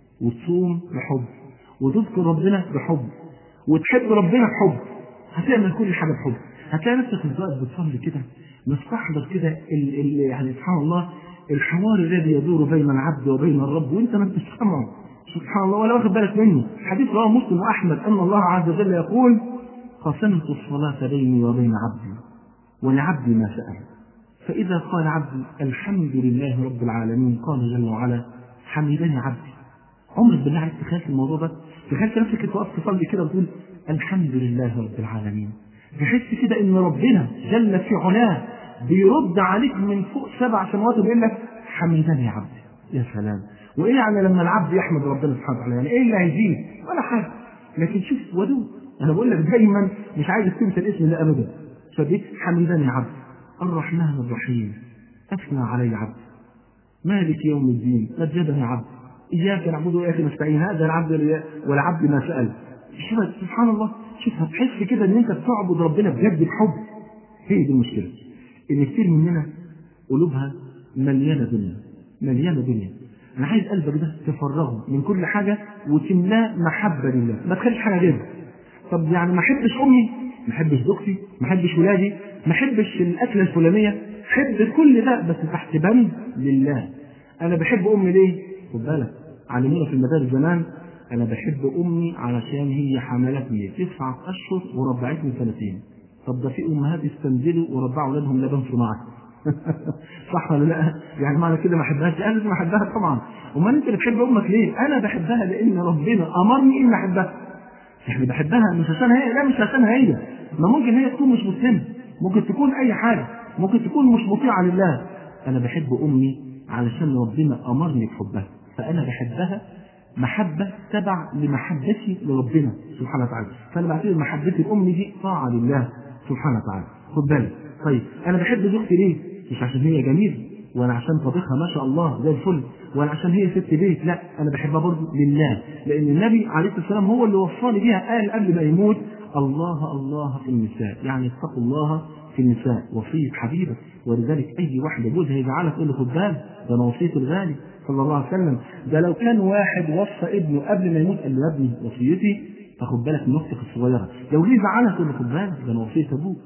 وتصوم بحب وتذكر ربنا بحب وتحب ربنا بحب هتعمل كل حاجه بحب هتلاقي نفسك دلوقتي بتصلي كده مستحضر كده ال- ال- يعني سبحان الله الحوار الذي يدور بين العبد وبين الرب وانت ما انتش سامعه سبحان الله ولا واخد بالك منه حديث رواه مسلم واحمد ان الله عز وجل يقول قسمت الصلاه بيني وبين عبدي ولعبدي ما سال فاذا قال عبدي الحمد لله رب العالمين قال جل وعلا حمدني عبدي عمرك بالله عليك تخيلت الموضوع ده تخيلت نفسك انت واقف تصلي كده وتقول الحمد لله رب العالمين تحس كده ان ربنا جل في علاه بيرد عليك من فوق سبع سماوات وبيقول لك حمدني يا عبدي يا سلام وايه يعني لما العبد يحمد ربنا سبحانه وتعالى يعني ايه اللي هيزيد ولا حاجه لكن شوف ودود انا بقول لك دايما مش عايز تنسى الاسم ده ابدا فدي حمدني عبدي الرحمن الرحيم اثنى علي عبدي مالك يوم الدين مجدني عبد إياك نعبد وإياك نستعين هذا العبد والعبد ما سأل شوف سبحان الله شوف هتحس كده إن أنت بتعبد ربنا بجد بحب هي دي المشكلة إن كتير مننا قلوبها مليانة دنيا مليانة دنيا أنا عايز قلبك ده تفرغه من كل حاجة وتملاه محبة لله ما تخليش حاجة غيرها طب يعني ما احبش امي ما احبش زوجتي ما احبش ولادي ما احبش الاكله الفلانيه احب كل ده بس تحت بند لله انا بحب امي ليه خد بالك علمونا في المدارس زمان انا بحب امي علشان هي حملتني تسعة اشهر وربعتني سنتين طب ده في امهات استنزلوا وربعوا اولادهم لبن صناعي صح ولا لا؟ يعني معنى كده ما احبهاش انا لازم احبها طبعا امال انت بتحب امك ليه؟ انا بحبها لان ربنا امرني اني احبها يعني بحبها مش عشان هي لا مش عشان هي ما ممكن هي تكون مش مسلمه ممكن تكون اي حاجه ممكن تكون مش مطيعه لله انا بحب امي علشان ربنا امرني بحبها فانا بحبها محبة تبع لمحبتي لربنا سبحانه وتعالى فأنا بعتبر محبتي لأمي دي طاعة لله سبحانه وتعالى خد بالك طيب أنا بحب زوجتي ليه؟ مش عشان هي جميلة ولا عشان طبيخها ما شاء الله زي الفل ولا عشان هي ست بيت لا انا بحبها برضه لله لان النبي عليه الصلاه والسلام هو اللي وصاني بيها قال قبل ما يموت الله الله في النساء يعني اتقوا الله في النساء وصيه حبيبك ولذلك اي واحده جوزها يزعلها تقول له خد بالك ده انا وصيه الغالي صلى الله عليه وسلم ده لو كان واحد وصى ابنه قبل ما يموت قال له يا ابني وصيتي فخد بالك من اختك الصغيره لو ليه زعلها تقول له خد بالك ده انا وصيه ابوك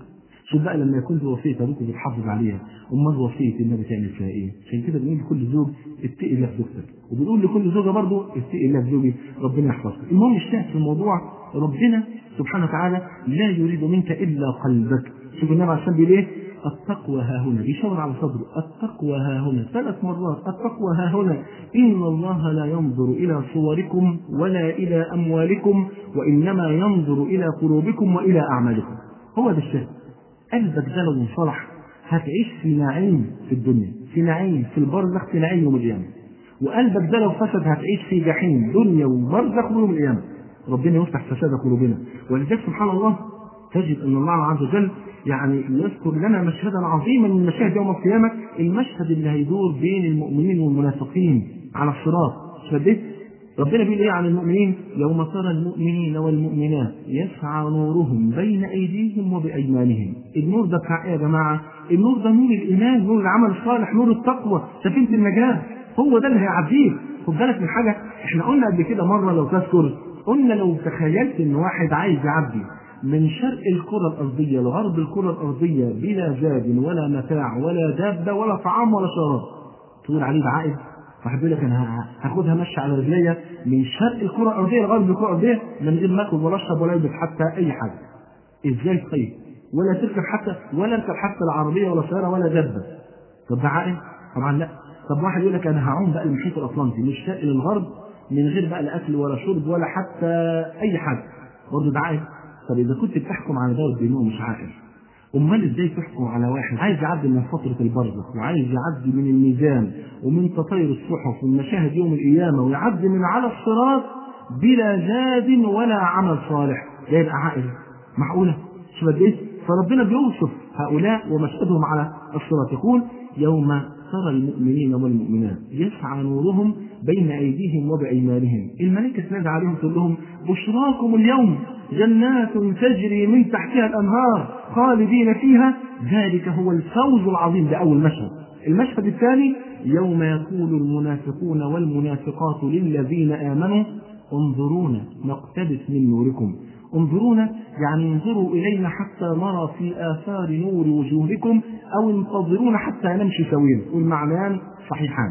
شوف بقى لما يكون دي وصيه ابوك بتحافظ عليها امال وصيه النبي تعمل فيها ايه؟ عشان كده بنقول لكل زوج اتقي الله في زوجتك وبنقول لكل زوجه برضه اتقي الله في زوجي ربنا يحفظك المهم الشاهد في الموضوع ربنا سبحانه وتعالى لا يريد منك الا قلبك شوف النبي عليه الصلاه والسلام بيقول ايه؟ التقوى ها هنا بيشاور على صدره التقوى ها هنا ثلاث مرات التقوى ها هنا إن الله لا ينظر إلى صوركم ولا إلى أموالكم وإنما ينظر إلى قلوبكم وإلى أعمالكم هو ده الشيء قلبك ده لو انصلح هتعيش في نعيم في الدنيا في نعيم في البرزخ في نعيم يوم القيامة وقلبك ده لو فسد هتعيش في جحيم دنيا وبرزخ ويوم القيامة ربنا يفتح فساد قلوبنا ولذلك سبحان الله تجد ان الله عز وجل يعني يذكر لنا مشهدا عظيما من مشاهد يوم القيامه المشهد اللي هيدور بين المؤمنين والمنافقين على الصراط شديت ربنا بيقول ايه عن المؤمنين يوم ترى المؤمنين والمؤمنات يسعى نورهم بين ايديهم وبايمانهم النور ده بتاع ايه يا جماعه النور ده نور الايمان نور العمل الصالح نور التقوى سفينه النجاه هو ده اللي هيعديك خد بالك من حاجه احنا قلنا قبل كده مره لو تذكر قلنا لو تخيلت ان واحد عايز يعدي من شرق الكرة الأرضية لغرب الكرة الأرضية بلا زاد ولا متاع ولا دابة ولا طعام ولا شراب تقول عليه ده عائد واحد بيقول لك انا هاخدها مشي على رجليا من شرق الكرة الأرضية لغرب الكرة الأرضية من غير ما اكل ولا اشرب ولا البس حتى أي حاجة ازاي طيب ولا تركب حتى ولا اركب حتى العربية ولا سيارة ولا دابة طب ده عائد طبعا لا طب واحد يقول لك انا هعوم بقى المحيط الأطلنطي من الشرق للغرب من غير بقى لا أكل ولا شرب ولا حتى أي حاجة برضه ده عائد طب اذا كنت بتحكم على ده بانه مش عاقل امال ازاي تحكم على واحد عايز يعدي من فتره البرزخ وعايز يعدي من الميزان ومن تطير الصحف ومن مشاهد يوم القيامه ويعدي من على الصراط بلا زاد ولا عمل صالح ده يبقى عاقل معقوله شو قد ايه فربنا بيوصف هؤلاء ومشهدهم على الصراط يقول يوم ترى المؤمنين والمؤمنات يسعى نورهم بين ايديهم وبايمانهم الملائكه تنادى عليهم تقول لهم بشراكم اليوم جنات تجري من تحتها الانهار خالدين فيها ذلك هو الفوز العظيم ده اول مشهد المشهد الثاني يوم يقول المنافقون والمنافقات للذين امنوا انظرونا نقتبس من نوركم انظرونا يعني انظروا الينا حتى نرى في اثار نور وجوهكم او انتظرونا حتى نمشي سويا والمعنيان صحيحان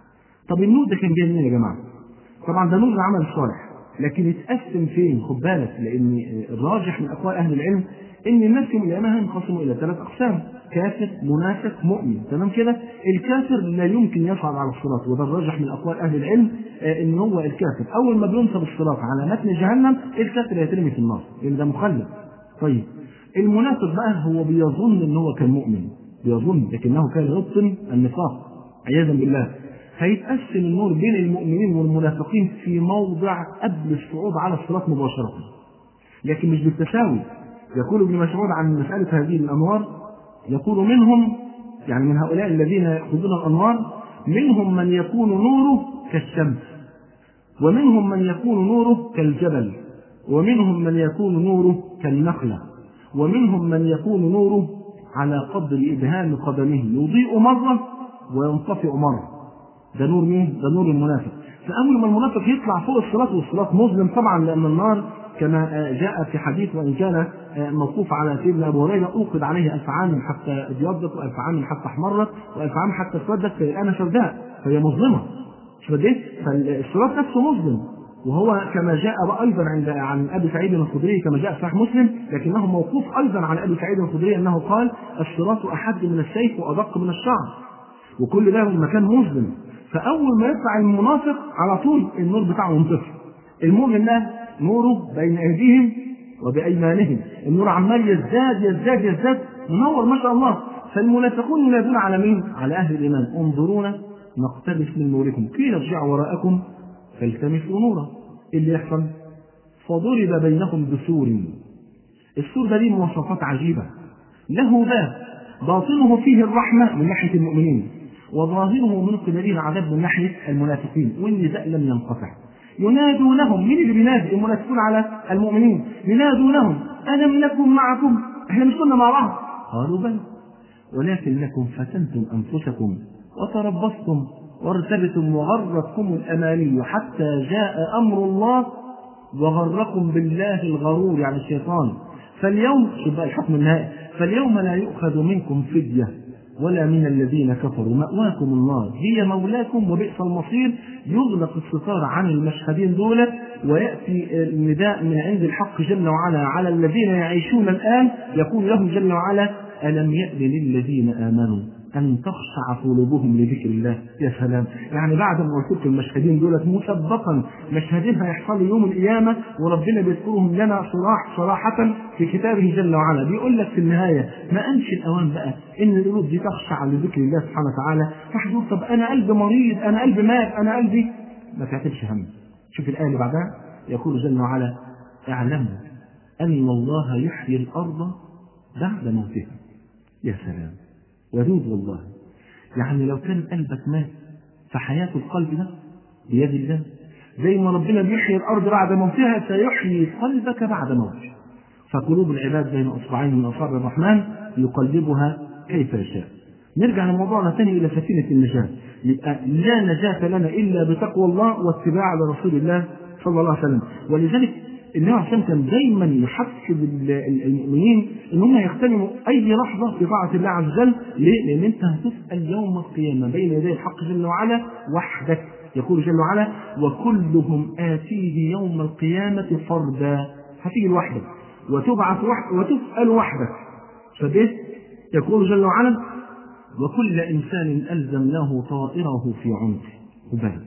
طب النور ده كان جاي منين يا جماعه طبعا ده نور العمل الصالح لكن يتقسم فين خد بالك لان الراجح من اقوال اهل العلم ان الناس يوم القيامه هينقسموا الى ثلاث اقسام كافر منافق مؤمن تمام كده الكافر لا يمكن يصعد على الصراط وده الراجح من اقوال اهل العلم آه ان هو الكافر اول ما بينصب الصراط على متن جهنم الكافر يترمي في النار لان ده مخلد طيب المنافق بقى هو بيظن ان هو كان مؤمن بيظن لكنه كان يبطن النفاق عياذا بالله هيتقسم النور بين المؤمنين والمنافقين في موضع قبل الصعود على الصراط مباشرة لكن مش بالتساوي يقول ابن مسعود عن مسألة هذه الأنوار يقول منهم يعني من هؤلاء الذين يأخذون الأنوار منهم من يكون نوره كالشمس ومنهم من يكون نوره كالجبل ومنهم من يكون نوره كالنخلة ومنهم من يكون نوره على قدر إبهام قدمه يضيء مرة وينطفئ مرة ده نور مين؟ ده نور المنافق فأول ما المنافق يطلع فوق الصراط والصراط مظلم طبعا لأن النار كما جاء في حديث وإن كان موقوف على سيدنا أبو هريرة أوقد عليه ألف عام حتى ابيضت وألف عام حتى احمرت وألف عام حتى اسودت فالآن سوداء فهي مظلمة شديت فالصراط نفسه مظلم وهو كما جاء ايضا عند عن ابي سعيد الخدري كما جاء في صحيح مسلم لكنه موقوف ايضا عن ابي سعيد الخدري انه قال الصراط احد من السيف وادق من الشعر وكل ده المكان مظلم فاول ما يطلع المنافق على طول النور بتاعه ينطفي المؤمن ده نوره بين ايديهم وبايمانهم النور عمال يزداد يزداد يزداد منور ما شاء الله فالمنافقون ينادون على مين؟ على اهل الايمان انظرونا نقتبس من نوركم قيل ارجعوا وراءكم فالتمسوا نورا إيه اللي يحصل فضرب بينهم بسور السور ده ليه مواصفات عجيبة له باب باطنه فيه الرحمة من ناحية المؤمنين وظاهره من قبله العذاب من ناحية المنافقين والنداء لم ينقطع ينادونهم مين اللي بينادي المنافقون على المؤمنين ينادونهم ألم نكن معكم احنا مش كنا مع بعض قالوا بلى ولكنكم فتنتم أنفسكم وتربصتم وارتبتم وغرتكم الأماني حتى جاء أمر الله وغركم بالله الغرور يعني الشيطان فاليوم شوف بقى الحكم النهائي فاليوم لا يؤخذ منكم فدية ولا من الذين كفروا مأواكم النار هي مولاكم وبئس المصير يغلق الستار عن المشهدين دول ويأتي النداء من عند الحق جل وعلا على الذين يعيشون الآن يقول لهم جل وعلا ألم يأن للذين آمنوا أن تخشع قلوبهم لذكر الله يا سلام يعني بعد ما قلت المشهدين دولت مسبقا مشهدين هيحصلوا يوم القيامة وربنا بيذكرهم لنا صراح صراحة في كتابه جل وعلا بيقول لك في النهاية ما أنش الأوان بقى إن القلوب دي تخشع لذكر الله سبحانه وتعالى فحضور طب أنا قلبي مريض أنا قلبي مات أنا قلبي ما تعتبش هم شوف الآية اللي بعدها يقول جل وعلا اعلموا أن الله يحيي الأرض بعد موتها يا سلام ودود والله يعني لو كان قلبك مات فحياة القلب ده بيد الله زي ما ربنا بيحيي الأرض بعد موتها سيحيي قلبك بعد موته فقلوب العباد بين أصبعين من أصابع الرحمن يقلبها كيف يشاء نرجع لموضوعنا ثاني إلى سفينة النجاة يبقى لا نجاة لنا إلا بتقوى الله واتباع لرسول الله صلى الله عليه وسلم ولذلك النبي عليه الصلاه كان دايما يحفز المؤمنين ان هم يغتنموا اي لحظه في طاعه الله عز وجل، ليه؟ لان انت هتسال يوم القيامه بين يدي الحق جل وعلا وحدك، يقول جل وعلا: وكلهم اتيه يوم القيامه فردا، هتيجي لوحدك وتبعث وحدك وتسال وحدك. فبس يقول جل وعلا: وكل انسان الزمناه طائره في عنقه، وبلد.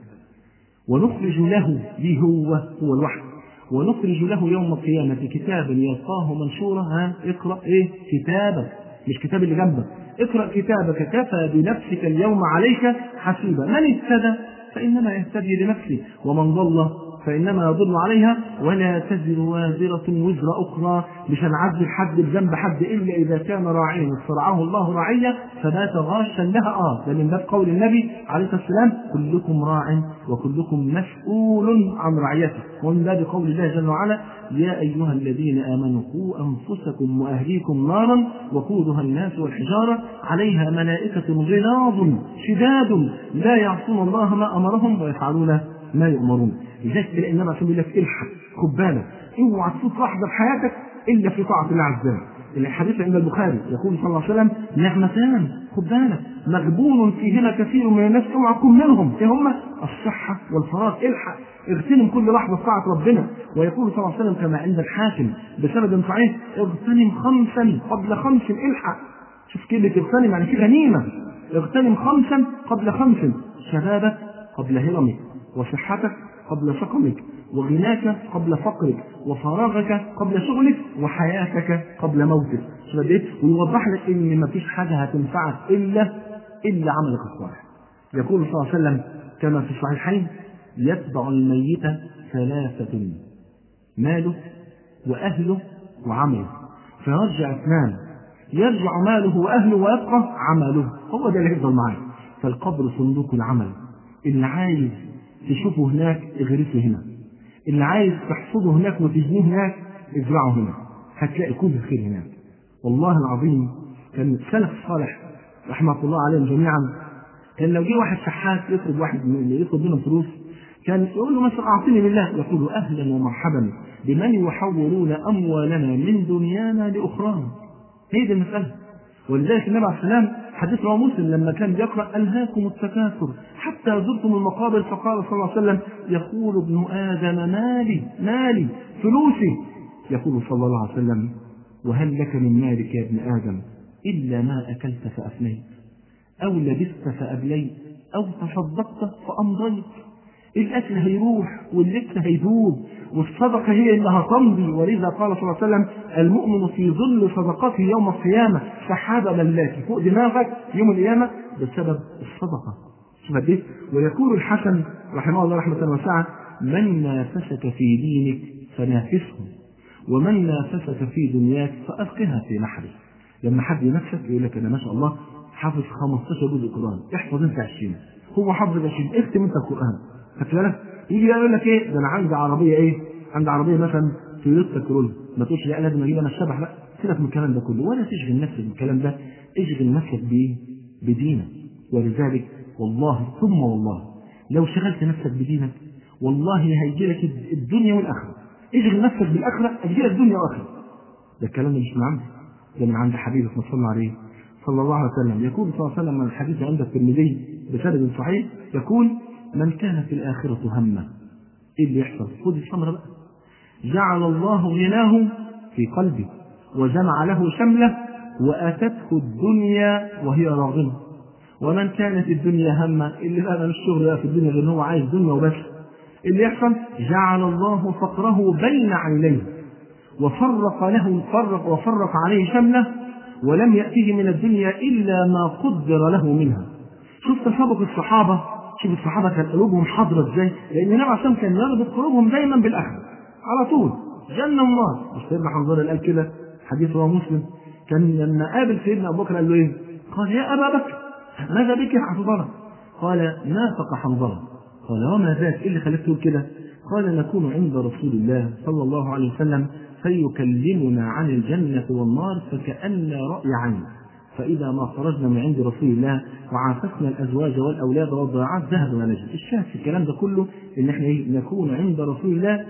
ونخرج له به هو هو الوحد ونخرج له يوم القيامة كتابا يلقاه منشورا ها اقرأ ايه كتابك مش كتاب اللي جنبك اقرأ كتابك كفى بنفسك اليوم عليك حسيبا من اهتدى فإنما يهتدي لنفسه ومن ضل فإنما يضل عليها ولا تزر وازرة وزر أخرى مش هنعذب حد بذنب حد إلا إذا كان راعيا استرعاه الله رعية فبات غاشا لها آه ده من باب قول النبي عليه الصلاة والسلام كلكم راع وكلكم مسؤول عن رعيته ومن باب قول الله جل وعلا يا أيها الذين آمنوا قوا أنفسكم وأهليكم نارا وقودها الناس والحجارة عليها ملائكة غلاظ شداد لا يعصون الله ما أمرهم ويفعلون ما يؤمرون لذلك تلاقي النبي عشان يقول لك الحق خد بالك اوعى تفوت لحظه في حياتك الا في طاعه الله عز وجل الحديث عند البخاري يقول صلى الله عليه وسلم نعمتان خد بالك مغبون فيهما كثير من الناس اوعى تكون منهم ايه هما الصحه والفراغ الحق اغتنم كل لحظه في طاعه ربنا ويقول صلى الله عليه وسلم كما عند الحاكم بسند صحيح اغتنم خمسا قبل خمس الحق شوف كلمه اغتنم يعني في غنيمه اغتنم خمسا قبل خمس شبابك قبل هرمك وصحتك قبل سقمك وغناك قبل فقرك وفراغك قبل شغلك وحياتك قبل موتك ويوضح لك ان ما فيش حاجه هتنفعك الا الا عملك الصالح يقول صلى الله عليه وسلم كما في الصحيحين يتبع الميت ثلاثة ماله وأهله وعمله فيرجع اثنان يرجع ماله وأهله ويبقى عمله هو ده اللي هيفضل معاه فالقبر صندوق العمل اللي عايز تشوفه هناك اغرسه هنا اللي عايز تحصده هناك وتجنيه هناك ازرعه هنا هتلاقي كل الخير هناك والله العظيم كان السلف الصالح رحمه الله عليهم جميعا كان لو جه واحد شحات يطلب واحد من يطلب منهم فلوس كان يقول له مثلا اعطني بالله يقول اهلا ومرحبا بمن يحولون اموالنا من دنيانا لاخرانا هي دي المساله ولذلك النبي عليه السلام حديث رواه مسلم لما كان بيقرا الهاكم التكاثر حتى زرتم المقابر فقال صلى الله عليه وسلم يقول ابن ادم مالي مالي فلوسي يقول صلى الله عليه وسلم وهل لك من مالك يا ابن ادم الا ما اكلت فافنيت او لبست فابليت او تصدقت فامضيت الاكل هيروح واللبس هيذوب والصدقه هي اللي هتمضي ولذا قال صلى الله عليه وسلم المؤمن في ظل صدقته يوم القيامه سحابه ملاكي فوق دماغك يوم القيامه بسبب الصدقه شوف قد ويقول الحسن رحمه الله رحمه واسعه من نافسك في دينك فنافسه ومن نافسك في دنياك فالقها في نحره لما حد ينافسك يقول لك انا ما شاء الله حافظ 15 جزء قران احفظ انت 20 هو حافظ 20 اختم انت القران خدت بالك يجي يقول لك ايه ده انا عندي عربيه ايه عندي عربيه مثلا تويوتا كورولا ما تقولش لا لازم اجيب انا الشبح لا سيبك من الكلام ده كله ولا تشغل نفسك بالكلام ده اشغل نفسك بايه بدينك ولذلك والله ثم والله لو شغلت نفسك بدينك والله هيجي لك الدنيا والاخره اشغل نفسك بالاخره هتجي لك دنيا واخره ده الكلام ده مش من عندي ده من عند حبيبك صلى الله عليه صلى الله عليه وسلم يقول صلى الله عليه وسلم من الحديث عند الترمذي بسند صحيح يقول من كانت الآخرة همه ايه اللي يحصل؟ خد الثمرة بقى جعل الله غناه في قلبه وجمع له شمله واتته الدنيا وهي راغمه ومن كانت الدنيا همه اللي بقى مش شغل بقى في الدنيا غير هو عايز دنيا وبس اللي يحصل جعل الله فقره بين عينيه وفرق له فرق وفرق عليه شمله ولم يأته من الدنيا إلا ما قدر له منها شوف تسابق الصحابة شوف الصحابة كان قلوبهم حاضرة ازاي لأن النبي عليه الصلاة كان يربط قلوبهم دايما بالآخرة على طول جنة ونار مش سيدنا حنظله اللي قال كده حديث رواه مسلم كان لما قابل سيدنا أبو بكر قال له إيه؟ قال يا أبا بكر ماذا بك يا حنظلة؟ قال نافق حنظلة قال وما ذاك إيه اللي خليك تقول كده؟ قال نكون عند رسول الله صلى الله عليه وسلم فيكلمنا عن الجنة والنار فكأن رأي عين فإذا ما خرجنا من عند رسول الله وعافسنا الأزواج والأولاد والضياعات ذهبنا نجد الشاهد في الكلام ده كله إن إحنا إيه؟ نكون عند رسول الله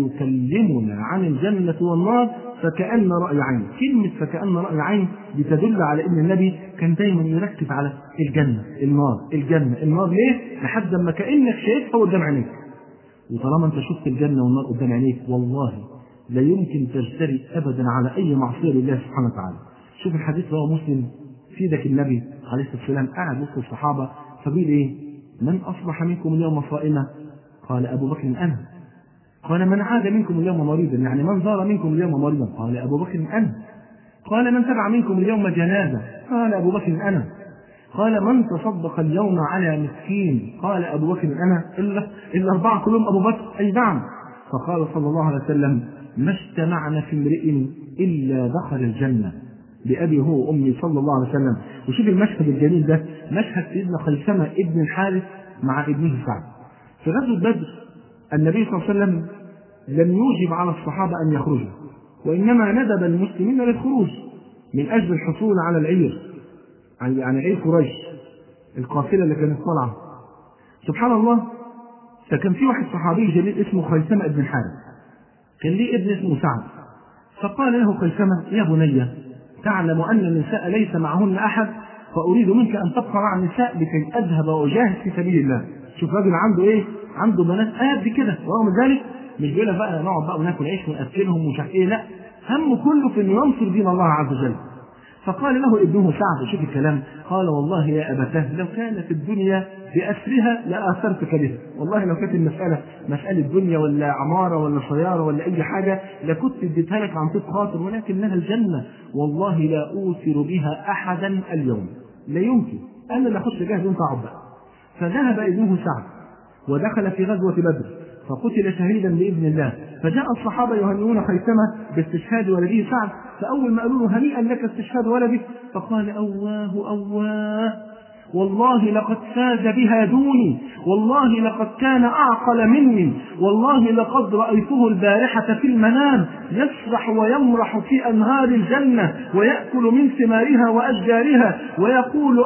فيكلمنا عن الجنة والنار فكأن رأي عين كلمة فكأن رأي عين بتدل على أن النبي كان دايما يركز على الجنة النار الجنة النار ليه؟ لحد ما كأنك شايفها قدام عينيك وطالما أنت شفت الجنة والنار قدام عينيك والله لا يمكن تجترئ أبدا على أي معصية لله سبحانه وتعالى شوف الحديث رواه مسلم في ذاك النبي عليه الصلاه والسلام قاعد وسط الصحابه فبيقول ايه؟ من اصبح منكم اليوم صائما؟ قال ابو بكر انا. قال من عاد منكم اليوم مريضا يعني من زار منكم اليوم مريضا؟ قال ابو بكر انا. قال من تبع منكم اليوم جنازه؟ قال ابو بكر انا. قال من تصدق اليوم على مسكين؟ قال ابو بكر انا الا الاربعه كلهم ابو بكر اي نعم. فقال صلى الله عليه وسلم ما اجتمعنا في امرئ الا دخل الجنه بأبي هو وأمي صلى الله عليه وسلم وشوف المشهد الجميل ده مشهد سيدنا خيثمة ابن الحارث مع ابنه سعد في غزوة بدر النبي صلى الله عليه وسلم لم يوجب على الصحابة أن يخرجوا وإنما ندب المسلمين للخروج من أجل الحصول على العير يعني عير قريش القافلة اللي كانت طالعة سبحان الله فكان في واحد صحابي جليل اسمه خيثمة ابن الحارث كان ليه ابن اسمه سعد فقال له خيثمة يا بني تعلم أن النساء ليس معهن أحد فأريد منك أن تبقى مع النساء لكي أذهب وأجاهد في سبيل الله. شوف راجل عنده إيه؟ عنده بنات قد كده ورغم ذلك مش بيقول لك بقى نقعد بقى وناكل عيش ونأكلهم ومش عارف إيه لا همه كله في إنه ينصر دين الله عز وجل. فقال له ابنه سعد شوف الكلام قال والله يا أبتاه لو كانت الدنيا بأسرها لآثرتك بها والله لو كانت المسألة مسألة دنيا ولا عمارة ولا سيارة ولا أي حاجة لكنت اديتها لك عن طيب خاطر ولكنها الجنة والله لا أوثر بها أحدا اليوم لا يمكن أنا اللي أخش جاهز وأنت أقعد بقى فذهب ابنه سعد ودخل في غزوة بدر فقتل شهيدا بإذن الله فجاء الصحابة يهنئون خيثمة باستشهاد ولده سعد فأول ما قالوا له هنيئا لك استشهاد ولدك فقال أواه أواه والله لقد فاز بها دوني والله لقد كان أعقل مني والله لقد رأيته البارحة في المنام يسرح ويمرح في أنهار الجنة ويأكل من ثمارها وأشجارها ويقول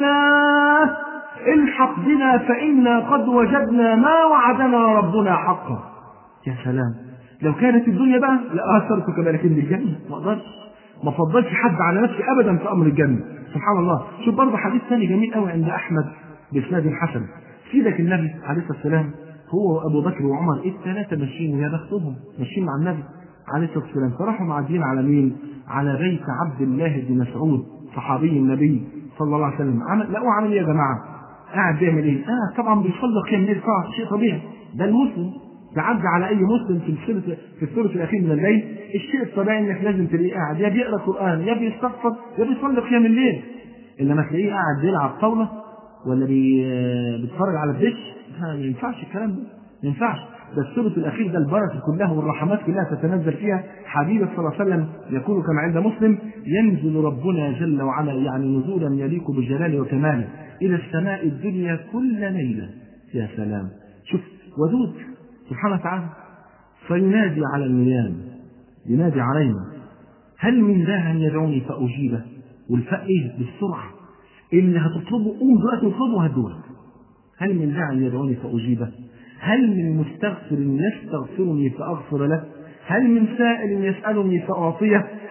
أبتاه الحق بنا فإنا قد وجدنا ما وعدنا ربنا حقا يا سلام لو كانت الدنيا بقى لآثرتك لكن الجنة ما أقدرش ما فضلش حد على نفسي أبدا في أمر الجنة سبحان الله شوف برضه حديث ثاني جميل قوي عند أحمد بإسناد حسن سيدك النبي عليه الصلاة والسلام هو وأبو بكر وعمر الثلاثة ماشيين يا بختهم ماشيين مع النبي عليه الصلاة والسلام فراحوا معديين على مين؟ على بيت عبد الله بن مسعود صحابي النبي صلى الله عليه وسلم عمل لقوه عامل ايه يا جماعه؟ قاعد بيعمل ايه؟ آه طبعا بيصلي قيام الليل طبعا شيء طبيعي ده المسلم تعدي على اي مسلم في الثلث في الثلث الاخير من الليل الشيء الطبيعي انك لازم تلاقيه قاعد يا بيقرا قران يا بيستغفر يا بيصلي قيام الليل انما تلاقيه قاعد بيلعب طاوله ولا بي... بيتفرج على الدش ما ينفعش الكلام ده ما ينفعش ده الثلث الاخير ده البركه كلها والرحمات كلها تتنزل فيها حبيبك صلى الله عليه وسلم يقول كما عند مسلم ينزل ربنا جل وعلا يعني نزولا يليق بجلاله وكماله الى السماء الدنيا كل ليله يا سلام شوف ودود سبحانه وتعالى فينادي على النيام ينادي علينا هل من داع يدعوني فاجيبه والفاء ايه بالسرعه اللي هتطلبه قوم دلوقتي واطلبه وهدوه هل من داع يدعوني فاجيبه هل من مستغفر يستغفرني فاغفر له هل من سائل يسالني فاعطيه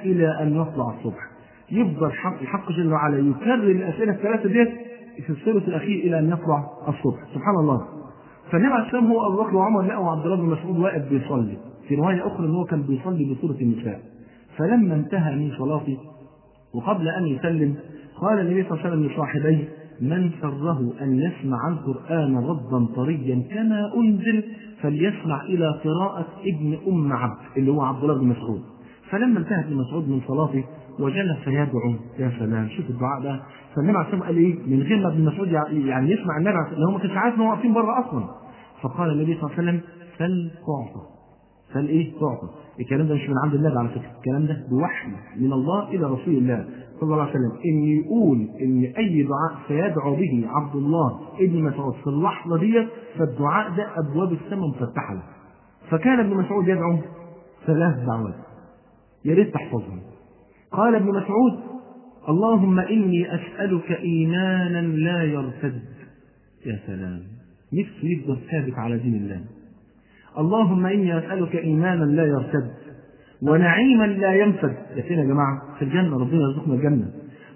الى ان يطلع الصبح يفضل حق الحق جل وعلا يكرر الاسئله الثلاثه ديت في الثلث الاخير الى ان يطلع الصبح سبحان الله فالنبي عليه السلام هو ابو بكر وعمر لقوا عبد الله بن مسعود واقف بيصلي في روايه اخرى ان هو كان بيصلي بسوره النساء فلما انتهى من صلاته وقبل ان يسلم قال النبي صلى الله عليه وسلم لصاحبيه من سره ان يسمع القران ردا طريا كما انزل فليسمع الى قراءه ابن ام عبد اللي هو عبد الله بن مسعود فلما انتهى ابن مسعود من صلاته وجلس يدعو يا سلام شوف الدعاء ده فالنبي عليه الصلاه قال ايه من غير ما ابن مسعود يعني يسمع النبي عليه الصلاه هو ما كانش عارف ان هو واقفين بره اصلا فقال النبي صلى الله عليه وسلم سل تعطى سل ايه تعطى الكلام ده مش من عند الله على فكره الكلام ده بوحي من الله الى رسول الله صلى الله عليه وسلم ان يقول ان اي دعاء سيدعو به عبد الله ابن مسعود في اللحظه ديت فالدعاء ده ابواب السماء مفتحه له فكان ابن مسعود يدعو ثلاث دعوات يا ريت تحفظهم قال ابن مسعود اللهم اني اسالك ايمانا لا يرتد يا سلام نفسه يفضل ثابت على دين الله اللهم اني اسالك ايمانا لا يرتد ونعيما لا ينفد يا فين يا جماعه في الجنه ربنا يرزقنا الجنه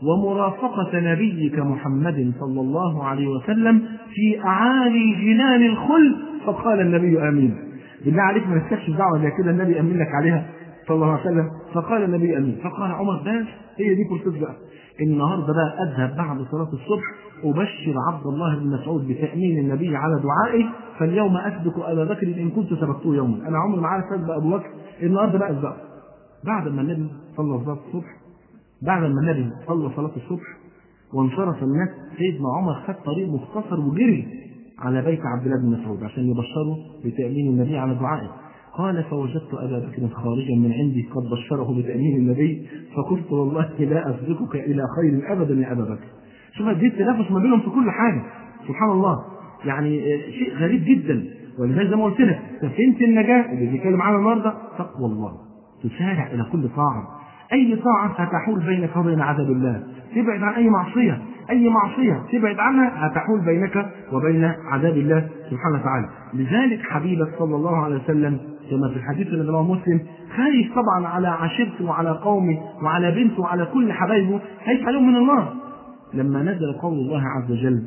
ومرافقة نبيك محمد صلى الله عليه وسلم في أعالي جنان الخلد فقال النبي آمين بالله عليك ما نستكشف دعوة زي كده النبي أمين لك عليها صلى الله عليه وسلم فقال النبي امين فقال عمر بس هي دي فرصتي بقى النهارده بقى اذهب بعد صلاه الصبح ابشر عبد الله بن مسعود بتامين النبي على دعائه فاليوم اسبق ابا بكر ان كنت سبقته يوما انا عمري ما عارف اسبق ابو بكر النهارده بقى اسبقه بعد ما النبي صلى صلاه الصبح بعد ما النبي صلى صلاه الصبح وانصرف الناس سيدنا عمر خد طريق مختصر وجري على بيت عبد الله بن مسعود عشان يبشره بتامين النبي على دعائه قال فوجدت ابا بكر خارجا من عندي قد بشره بتامين النبي فقلت والله لا اسبقك الى خير ابدا يا ابا بكر. شوف دي التنافس ما بينهم في كل حاجه سبحان الله يعني شيء غريب جدا ولذلك زي ما قلت لك سفينه النجاه اللي بيتكلم عنها النهارده تقوى الله تسارع الى كل طاعه اي طاعه هتحول بينك وبين عذاب الله تبعد عن اي معصيه اي معصيه تبعد عنها هتحول بينك وبين عذاب الله سبحانه وتعالى لذلك حبيبك صلى الله عليه وسلم كما في الحديث اللي رواه مسلم خايف طبعا على عشيرته وعلى قومه وعلى بنته وعلى كل حبايبه خايف عليهم من النار لما نزل قول الله عز وجل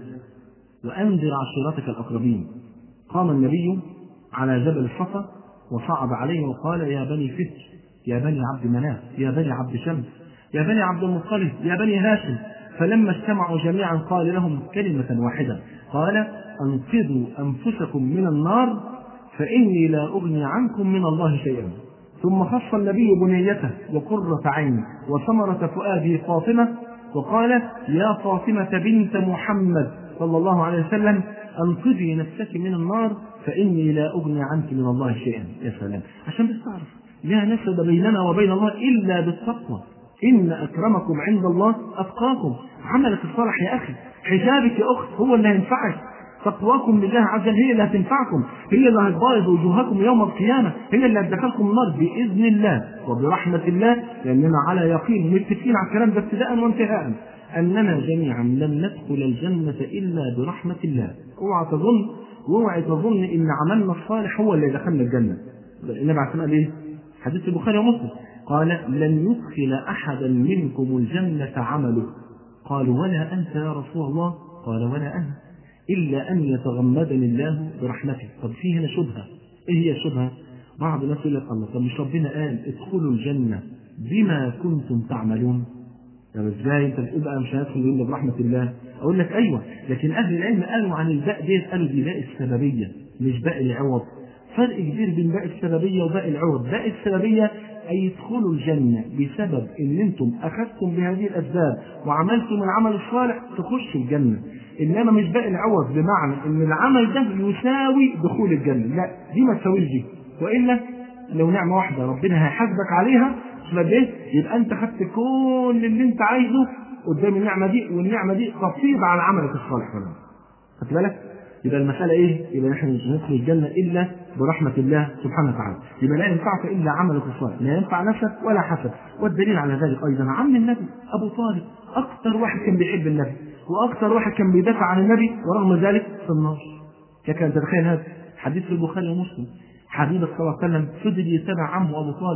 وانذر عشيرتك الاقربين قام النبي على جبل الصفا وصعد عليه وقال يا بني فتر يا بني عبد مناف يا بني عبد شمس يا بني عبد المطلب يا بني هاشم فلما اجتمعوا جميعا قال لهم كلمة واحدة قال انقذوا أنفسكم من النار فإني لا أغني عنكم من الله شيئا ثم خص النبي بنيته وقرة عين وثمرة فؤاده فاطمة وقال يا فاطمة بنت محمد صلى الله عليه وسلم أنقذي نفسك من النار فإني لا أغني عنك من الله شيئا يا سلام عشان بس تعرف لا نسب بيننا وبين الله إلا بالتقوى إن أكرمكم عند الله أتقاكم عملك الصالح يا أخي حجابك يا أخت هو اللي هينفعك تقواكم لله عز وجل هي اللي هتنفعكم هي اللي هتبايظ وجوهكم يوم القيامة هي اللي هتدخلكم النار بإذن الله وبرحمة الله لأننا على يقين متفقين على الكلام ده ابتداء وانتهاء أننا جميعا لن ندخل الجنة إلا برحمة الله اوعى تظن واوعى تظن إن عملنا الصالح هو اللي دخلنا الجنة النبي عليه الصلاة إيه؟ حديث البخاري ومسلم قال لن يدخل أحدا منكم الجنة عمله قالوا ولا أنت يا رسول الله قال ولا أنا إلا أن يتغمدني الله برحمته طب في هنا شبهة إيه هي الشبهة بعض الناس يقول لك الله طب مش ربنا قال ادخلوا الجنة بما كنتم تعملون طب ازاي انت بتقول بقى مش هندخل الا برحمه الله؟ اقول لك ايوه لكن اهل العلم قالوا عن الباء ديت قالوا دي باء السببيه مش باء العوض فرق كبير بين باء السببيه وباء العوض، باء السببيه اي يدخلوا الجنه بسبب ان انتم اخذتم بهذه الاسباب وعملتم العمل الصالح تخشوا الجنه، انما مش باقي العوض بمعنى ان العمل ده يساوي دخول الجنه، لا دي ما تساويش دي، والا لو نعمه واحده ربنا هيحاسبك عليها اسمها ايه؟ يبقى انت خدت كل اللي انت عايزه قدام النعمه دي والنعمه دي تفيض على عملك الصالح كمان. خدت بالك؟ يبقى المسألة إيه؟ يبقى نحن مش ندخل الجنة إلا برحمة الله سبحانه وتعالى، يبقى لا ينفعك إلا عملك الصالح، لا ينفع نفسك ولا حسد، والدليل على ذلك أيضا عم النبي أبو طالب أكثر واحد كان بيحب النبي، وأكثر واحد كان بيدافع عن النبي ورغم ذلك في النار. لك أن تتخيل هذا حديث في البخاري ومسلم حبيبك صلى الله عليه وسلم فضل يتابع عمه أبو طالب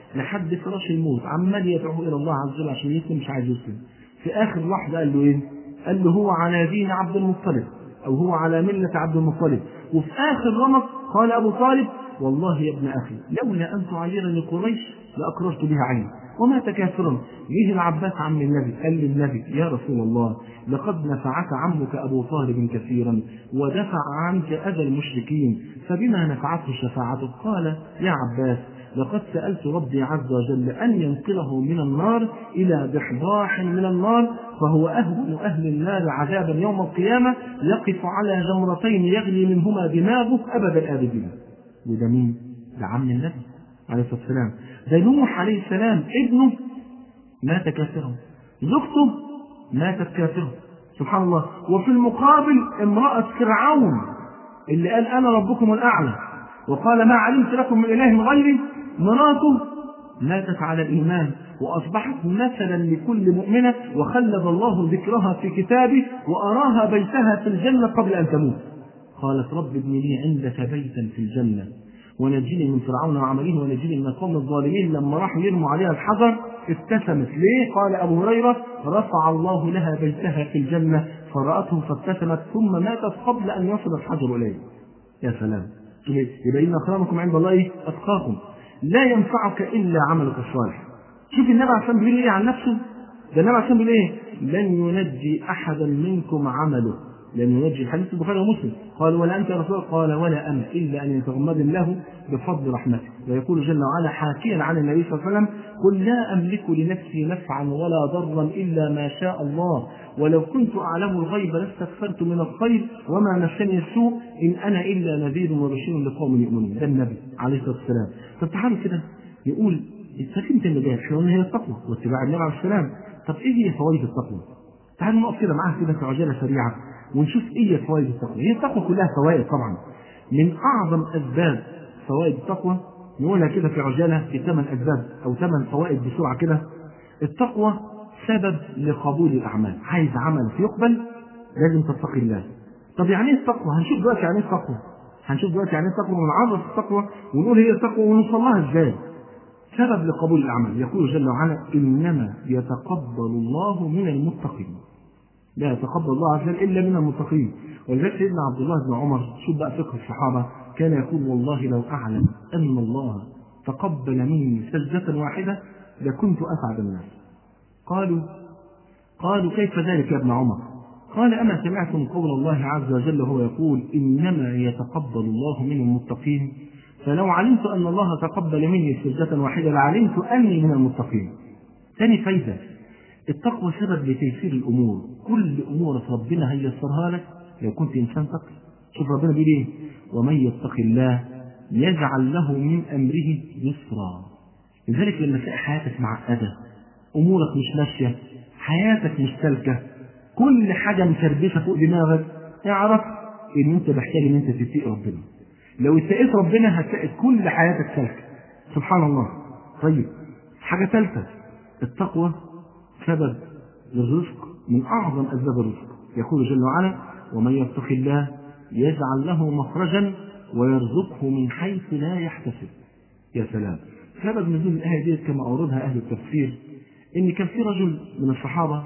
لحد فراش الموت عمال يدعو الى الله عز وجل عشان يسلم مش عايز يسلم في اخر لحظه قال له ايه؟ قال له هو على دين عبد المطلب او هو على مله عبد المطلب وفي اخر رمق قال ابو طالب والله يا ابن اخي لولا ان تعيرني قريش لاقررت بها عيني ومات كافرا جه العباس عم النبي قال للنبي يا رسول الله لقد نفعك عمك ابو طالب كثيرا ودفع عنك اذى المشركين فبما نفعته شفاعتك قال يا عباس لقد سألت ربي عز وجل أن ينقله من النار إلى ضحضاح من النار فهو أهون أهل النار عذابا يوم القيامة يقف على جمرتين يغلي منهما دماغه أبد الآبدين وده مين؟ ده عم النبي عليه الصلاة والسلام ده نوح عليه السلام ابنه مات كافرا زوجته ماتت كافرا سبحان الله وفي المقابل امرأة فرعون اللي قال أنا ربكم الأعلى وقال ما علمت لكم من إله غيري مراته ماتت على الإيمان وأصبحت مثلا لكل مؤمنة وخلد الله ذكرها في كتابه وأراها بيتها في الجنة قبل أن تموت قالت رب ابن لي عندك بيتا في الجنة ونجني من فرعون وعمله ونجني من القوم الظالمين لما راحوا يرموا عليها الحجر ابتسمت ليه؟ قال أبو هريرة رفع الله لها بيتها في الجنة فرأته فابتسمت ثم ماتت قبل أن يصل الحجر إليه يا سلام يبقى إن أكرمكم عند الله إيه؟ أتقاكم لا ينفعك إلا عملك الصالح شوف النبي عليه الصلاة بيقول إيه عن نفسه ده النبي عليه الصلاة بيقول إيه لن ينجي أحدا منكم عمله لن ينجي حديث البخاري ومسلم قال ولا أنت يا رسول الله قال ولا أنا إلا أن يتغمد الله بفضل رحمته ويقول جل وعلا حاكيا عن النبي صلى الله عليه وسلم قل لا أملك لنفسي نفعا ولا ضرا إلا ما شاء الله ولو كنت أعلم الغيب لاستكثرت من الخير وما مسني السوء إن أنا إلا نذير وبشير لقوم يؤمنون ده النبي عليه الصلاة والسلام طب تعالوا كده يقول سفينة النجاة احنا قلنا هي التقوى واتباع النبي عليه السلام طب ايه هي فوائد التقوى؟ تعالوا نقف كده معاها كده في عجالة سريعة ونشوف ايه هي فوائد التقوى هي التقوى كلها فوائد طبعا من اعظم اسباب فوائد التقوى نقولها كده في عجاله في ثمان اسباب او ثمان فوائد بسرعه كده التقوى سبب لقبول الاعمال عايز عمل يقبل لازم تتقي الله طب يعني ايه التقوى هنشوف دلوقتي يعني ايه التقوى هنشوف دلوقتي يعني ايه التقوى ونعرف التقوى ونقول هي التقوى ونوصل لها ازاي سبب لقبول الاعمال يقول جل وعلا انما يتقبل الله من المتقين لا يتقبل الله عز وجل الا من المتقين ولذلك سيدنا عبد الله بن عمر شوف بقى فقه الصحابه كان يقول والله لو اعلم ان الله تقبل مني سجدة واحدة لكنت اسعد الناس قالوا قالوا كيف ذلك يا ابن عمر قال اما سمعتم قول الله عز وجل وهو يقول انما يتقبل الله من المتقين فلو علمت ان الله تقبل مني سجدة واحدة لعلمت اني من المتقين ثاني فايده التقوى سبب لتيسير الامور كل امور ربنا هيسرها لك لو كنت انسان تقي شوف ربنا بيقول ايه ومن يتق الله يجعل له من امره يسرا لذلك لما تلاقي حياتك معقده امورك مش ماشيه حياتك مش سالكه كل حاجه مكربشه فوق دماغك اعرف ان انت محتاج ان انت تتقي ربنا لو اتقيت ربنا هتلاقي كل حياتك سالكه سبحان الله طيب حاجه ثالثه التقوى سبب للرزق من اعظم اسباب الرزق يقول جل وعلا ومن يتق الله يجعل له مخرجا ويرزقه من حيث لا يحتسب يا سلام سبب نزول الايه دي كما اوردها اهل التفسير ان كان في رجل من الصحابه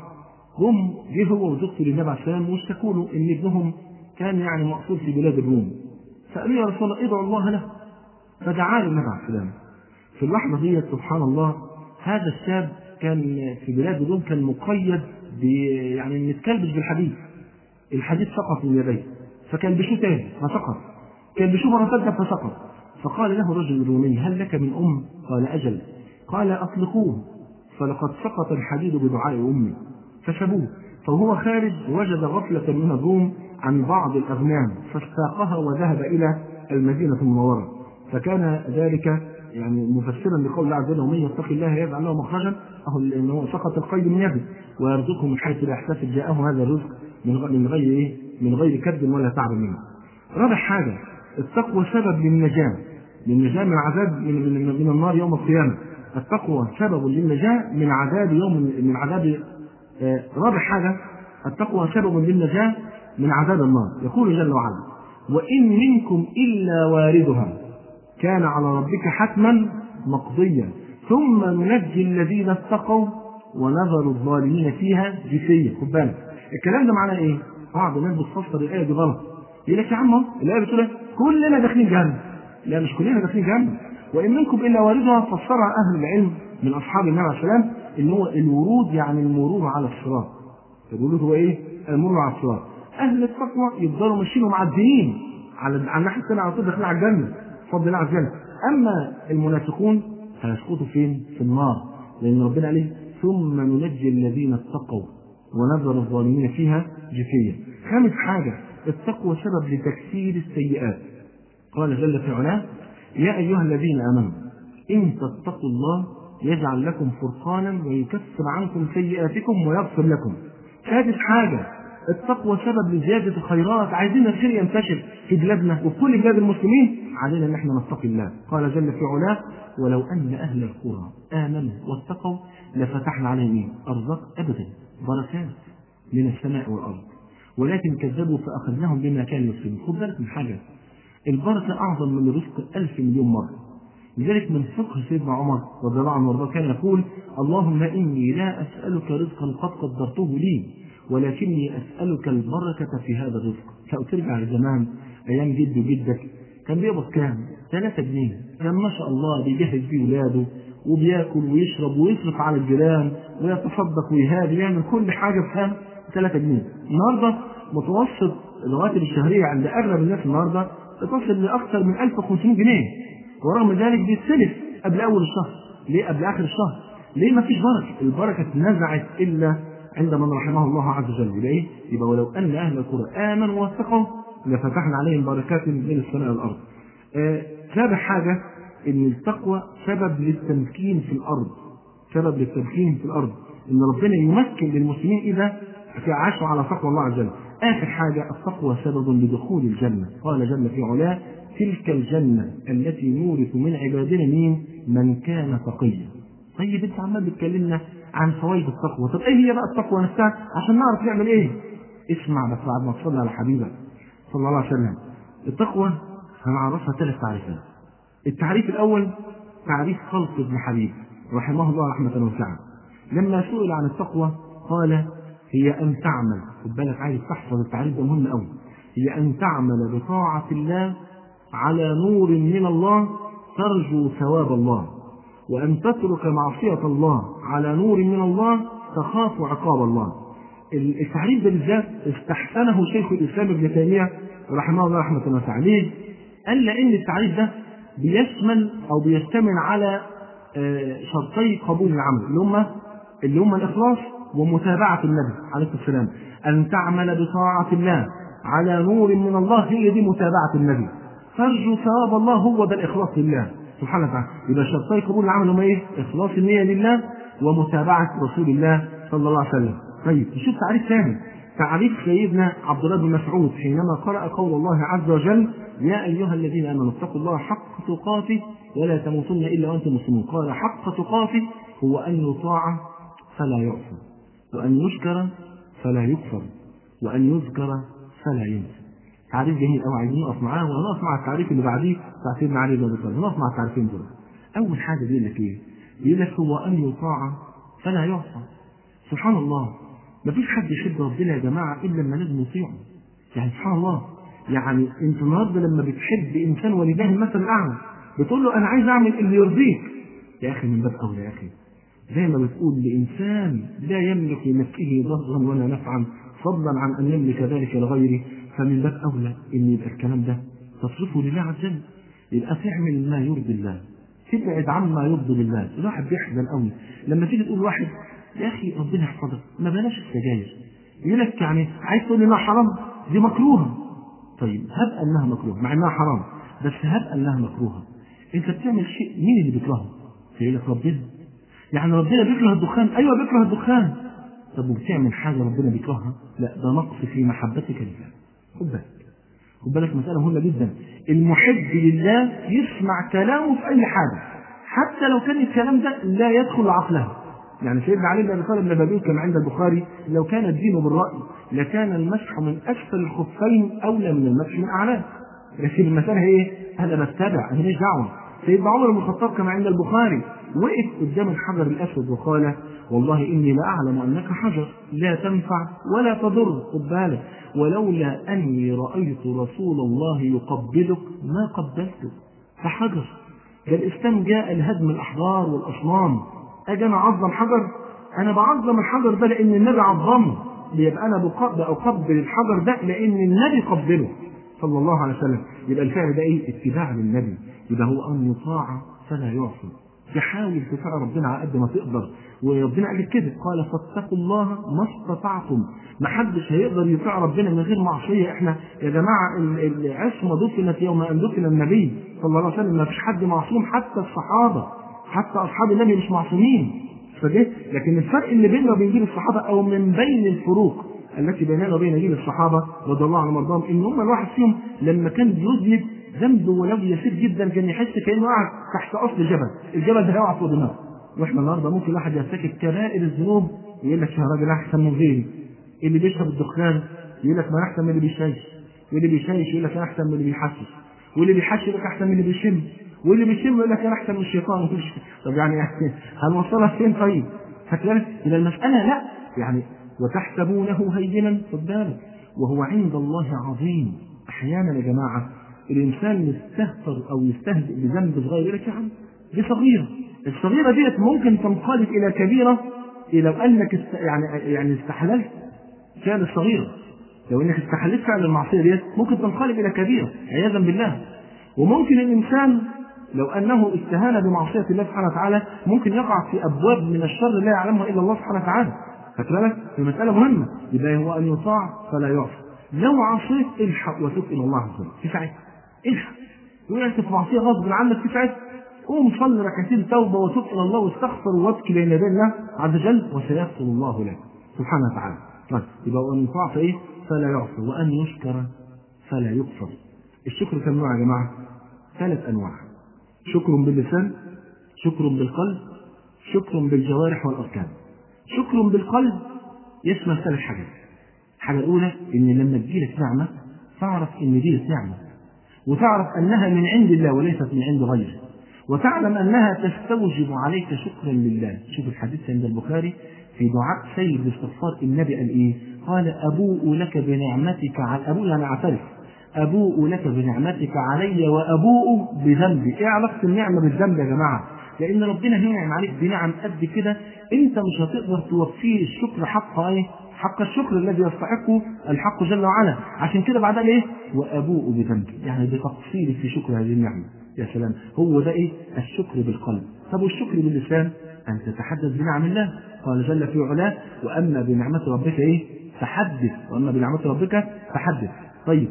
هم جه هو وزوجته للنبي عليه السلام واشتكوا له ان ابنهم كان يعني مقصود في بلاد الروم فقالوا يا رسول الله ادعوا الله له فدعا له النبي عليه السلام في اللحظه دي سبحان الله هذا الشاب كان في بلاد الروم كان مقيد ب يعني متكلبش بالحديد الحديد سقط من يديه فكان بشو تاني فسقط كان بشو مرة ثالثة فسقط فقال له رجل رومي هل لك من أم؟ قال أجل قال أطلقوه فلقد سقط الحديد بدعاء أمي فسبوه فهو خارج وجد غفلة من الروم عن بعض الأغنام فاستاقها وذهب إلى المدينة المنورة فكان ذلك يعني مفسرا لقول الله عز وجل ومن يتق الله يجعل له مخرجا اهو انه سقط القيد من يده ويرزقه من حيث لا يحتسب جاءه هذا الرزق من غير ايه؟ من غير كد ولا تعب منه. رابع حاجه التقوى سبب للنجاه للنجاه من عذاب من, من, من النار يوم القيامه. التقوى سبب للنجاه من عذاب يوم من عذاب آه رابع حاجه التقوى سبب للنجاه من عذاب النار يقول جل وعلا وان منكم الا واردها كان على ربك حتما مقضيا ثم ننجي الذين اتقوا ونذر الظالمين فيها جثية خد بالك الكلام ده معناه ايه؟ بعض الناس بتفسر الايه دي غلط يقول لك يا عم أهو الايه بتقول إيه؟ كلنا داخلين جهنم لا مش كلنا داخلين جهنم وان منكم الا واردها فسرها اهل العلم من اصحاب النبي عليه السلام ان هو الورود يعني المرور على الصراط الورود هو ايه؟ المرور على الصراط اهل التقوى يفضلوا ماشيين ومعديين على على الناحيه الثانيه على طول داخلين على الجنه بفضل الله عز وجل اما المنافقون هيسقطوا فين؟ في النار لان ربنا عليه ثم ننجي الذين اتقوا ونذر الظالمين فيها جثيا. خامس حاجه التقوى سبب لتكثير السيئات. قال جل في علاه: يا ايها الذين امنوا ان تتقوا الله يجعل لكم فرقانا ويكفر عنكم سيئاتكم ويغفر لكم. سادس حاجه التقوى سبب لزيادة الخيرات عايزين الخير ينتشر في بلادنا وفي كل بلاد المسلمين علينا ان احنا نتقي الله قال جل في علاه ولو ان اهل القرى امنوا واتقوا لفتحنا عليهم ايه؟ ارزاق ابدا بركات من السماء والارض ولكن كذبوا فاخذناهم بما كانوا يكسبون خد بالك من حاجه البركه اعظم من الرزق ألف مليون مره لذلك من فقه سيدنا عمر رضي الله عنه وارضاه كان يقول اللهم اني لا اسالك رزقا قد قدرته لي ولكني اسالك البركه في هذا الرزق لو ترجع لزمان ايام جد وجدك كان بيقبض كام؟ 3 جنيه كان ما شاء الله بيجهز بيه ولاده وبياكل ويشرب ويصرف على الجيران ويتصدق ويهادي ويعمل كل حاجه بكام؟ 3 جنيه النهارده متوسط الرواتب الشهريه عند اغلب الناس النهارده تصل لاكثر من 1500 جنيه ورغم ذلك بيتسلف قبل اول الشهر ليه قبل اخر الشهر ليه ما فيش بركه البركه اتنزعت الا عند من رحمه الله عز وجل يبقى ايه يبقى ولو ان اهل القرى امنوا واتقوا لفتحنا عليهم بركات من السماء والارض آه سابع حاجه ان التقوى سبب للتمكين في الارض سبب للتمكين في الارض ان ربنا يمكن للمسلمين اذا عاشوا على تقوى الله عز وجل اخر حاجه التقوى سبب لدخول الجنه قال جل في علاه تلك الجنه التي نورث من عبادنا مين من كان تقيا طيب انت عمال بتكلمنا عن فوائد التقوى طب ايه هي بقى التقوى نفسها عشان نعرف نعمل ايه اسمع بس بعد ما تصلي على حبيبك صلى الله عليه وسلم التقوى هنعرفها ثلاث تعريفات التعريف الاول تعريف خلق ابن حبيب رحمه الله رحمه واسعه لما سئل عن التقوى قال هي ان تعمل خد بالك عايز تحفظ التعريف ده مهم قوي هي ان تعمل بطاعه الله على نور من الله ترجو ثواب الله وأن تترك معصية الله على نور من الله تخاف عقاب الله. التعريف ده بالذات استحسنه شيخ الإسلام ابن تيمية رحمه الله رحمة الله عليه قال لأن التعريف ده بيشمل أو بيشتمل على شرطي قبول العمل اللي هم اللي هم الإخلاص ومتابعة النبي عليه الصلاة والسلام أن تعمل بطاعة الله على نور من الله هي دي متابعة النبي ترجو ثواب الله هو ده الإخلاص لله سبحانه وتعالى يبقى شرطي قبول العمل هم ايه؟ اخلاص النيه لله ومتابعه رسول الله صلى الله عليه وسلم. طيب نشوف تعريف ثاني تعريف سيدنا عبد الله بن مسعود حينما قرأ قول الله عز وجل يا أيها الذين آمنوا اتقوا الله حق تقاته ولا تموتن إلا وأنتم مسلمون قال حق تقاته هو أن يطاع فلا يعصى وأن يشكر فلا يكفر وأن يذكر فلا ينسى تعريف جميل قوي عايزين نقف معاه وهنقف مع التعريف اللي بعديه بتاع سيدنا علي بن ابي طالب هنقف مع التعريفين دول اول حاجه بيقول لك ايه؟ بيقول لك هو ان يطاع فلا يعصى سبحان الله مفيش حد يحب ربنا يا جماعه الا لما لازم يطيعه يعني سبحان الله يعني انت النهارده لما بتحب انسان ولله المثل الاعلى بتقول له انا عايز اعمل اللي يرضيك يا اخي من باب اولى يا اخي زي ما بتقول لانسان لا يملك لنفسه ضرا ولا نفعا فضلا عن ان يملك ذلك لغيره فمن باب اولى ان يبقى الكلام ده تصرفه لله عز وجل يبقى تعمل ما يرضي الله تبعد عما يرضي الله الواحد بيحزن قوي لما تيجي تقول واحد يا اخي ربنا يحفظك ما بلاش السجاير يقول لك يعني عايز تقول لي انها حرام دي مكروهه طيب هب انها مكروهه مع انها حرام بس هب انها مكروهه انت بتعمل شيء مين اللي بيكرهه؟ يقول لك ربنا يعني ربنا بيكره الدخان ايوه بيكره الدخان طب وبتعمل حاجه ربنا بيكرهها لا ده نقص في محبتك لله خد بالك خد بالك مسألة مهمة جدا المحب لله يسمع كلامه في أي حاجة حتى لو كان الكلام ده لا يدخل عقله يعني سيدنا علي بن ابي طالب لما بيقول كما عند البخاري لو كان الدين بالرأي لكان المسح من اسفل الخفين اولى من المسح من اعلاه لكن المسألة هي ايه؟ انا بتبع انا ماليش دعوة سيدنا عمر بن الخطاب كما عند البخاري وقف قدام الحجر الأسود وقال والله إني لأعلم أنك حجر لا تنفع ولا تضر خد بالك ولولا أني رأيت رسول الله يقبلك ما قبلتك فحجر ده الإسلام جاء لهدم الأحجار والأصنام أجي أنا أعظم حجر أنا بعظم الحجر ده لأن النبي عظمه يبقى أنا بقبل الحجر ده لأن النبي قبله صلى الله عليه وسلم يبقى الفعل ده ايه اتباع للنبي يبقى هو ان يطاع فلا يعصي تحاول تطيع ربنا على قد ما تقدر وربنا قال لك كده قال فاتقوا الله ما استطعتم ما حدش هيقدر يطيع ربنا من غير معصيه احنا يا جماعه العصمه دفنت يوم ان دفن النبي صلى الله عليه وسلم ما فيش حد معصوم حتى الصحابه حتى اصحاب النبي مش معصومين فده لكن الفرق اللي بيننا وبين جيل الصحابه او من بين الفروق التي بيننا وبين جيل الصحابه رضي الله عنهم وارضاهم ان هم الواحد فيهم لما كان بيذنب ذنب ولو يسير جدا كان يحس كانه قاعد تحت اصل جبل، الجبل ده هيقع فوق دماغه. واحنا النهارده ممكن واحد يرتكب كبائر الذنوب يقول لك يا راجل احسن من غيري. اللي بيشرب الدخان يقول لك ما انا احسن من اللي بيشيش. واللي بيشيش يقول لك انا احسن من اللي بيحسس. واللي بيحسس يقول لك احسن من اللي بيشم. واللي بيشم يقول لك انا احسن من الشيطان. طب يعني هنوصلها فين طيب؟ فكذلك الى المساله لا يعني وتحسبونه هينا خد بالك وهو عند الله عظيم احيانا يا جماعه الانسان يستهتر او يستهزئ بذنب صغير يقول لك يا عم دي صغيره الصغيره ديت ممكن تنقلب الى كبيره لو انك است... يعني يعني استحللت فعل الصغيره لو انك استحللت فعل المعصيه ديت ممكن تنقلب الى كبيره عياذا بالله وممكن الانسان لو انه استهان بمعصيه الله سبحانه وتعالى ممكن يقع في ابواب من الشر لا يعلمها الا الله سبحانه وتعالى خدت بالك؟ المسألة مهمة يبقى هو أن يطاع فلا يعصى لو عصيت الحق وتب إلى الله عز وجل في ساعتها الحق وقعت في معصية غصب عنك في ساعتها قوم صلي ركعتين توبة وتب إلى الله واستغفر وابكي بين يدي الله عز وجل وسيغفر الله لك سبحانه وتعالى طيب يبقى وأن يطاع فإيه؟ فلا يعصى وأن يشكر فلا يكفر الشكر كم نوع يا جماعة؟ ثلاث أنواع شكر باللسان شكر بالقلب شكر بالجوارح والأركان شكر بالقلب يشمل ثلاث حاجات الحاجة الأولى إن لما تجيلك نعمة تعرف إن دي نعمة وتعرف أنها من عند الله وليست من عند غيره وتعلم أنها تستوجب عليك شكرا لله شوف الحديث عند البخاري في دعاء سيد الاستغفار النبي قال إيه قال أبوء لك بنعمتك على أبوء يعني أعترف أبوء لك بنعمتك علي وأبوء بذنبي إيه علاقة النعمة بالذنب يا جماعة لان ربنا هينعم عليك بنعم قد كده انت مش هتقدر توفيه الشكر حق ايه؟ حق الشكر الذي يستحقه الحق جل وعلا عشان كده بعدها ايه؟ وابوء بذنبي يعني بتقصيري في شكر هذه النعمه يا سلام هو ده ايه؟ الشكر بالقلب طب والشكر باللسان ان تتحدث بنعم الله قال جل في علاه واما بنعمه ربك ايه؟ فحدث واما بنعمه ربك فحدث طيب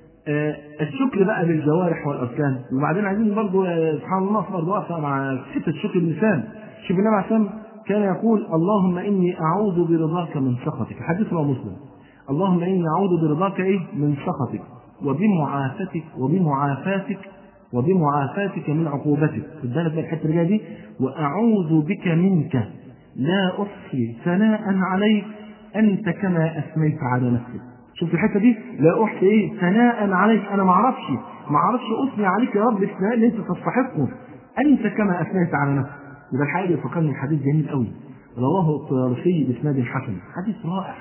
آه الشكر بقى بالجوارح والاركان وبعدين عايزين برضه سبحان الله برضه واقفه مع حته الشكر باللسان شوف النبي عليه كان يقول اللهم اني اعوذ برضاك من سخطك حديث رواه مسلم اللهم اني اعوذ برضاك ايه من سخطك وبمعافتك وبمعافاتك وبمعافاتك من عقوبتك خد بالك بقى الحته اللي دي واعوذ بك منك لا احصي ثناء عليك انت كما اثنيت على نفسك شوف الحته دي لا احصي ايه ثناء عليك انا ما اعرفش ما اعرفش اثني عليك يا رب الثناء اللي انت تستحقه انت كما اثنيت على نفسك يبقى الحقيقه فكرني الحديث جميل قوي رواه الطيارسي باسناد حسن حديث رائع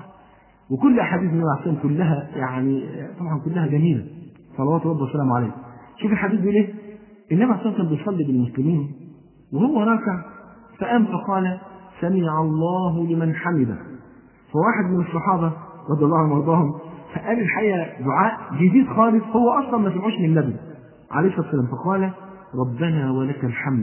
وكل احاديث النبي عليه الصلاه كلها يعني طبعا كلها جميله صلوات ربي وسلامه عليه شوف الحديث بيقول ايه النبي عليه الصلاه كان بيصلي بالمسلمين وهو راكع فقام فقال سمع الله لمن حمده فواحد من الصحابه رضي الله عنهم وارضاهم فقال الحقيقه دعاء جديد خالص هو اصلا ما سمعوش من النبي عليه الصلاه والسلام فقال ربنا ولك الحمد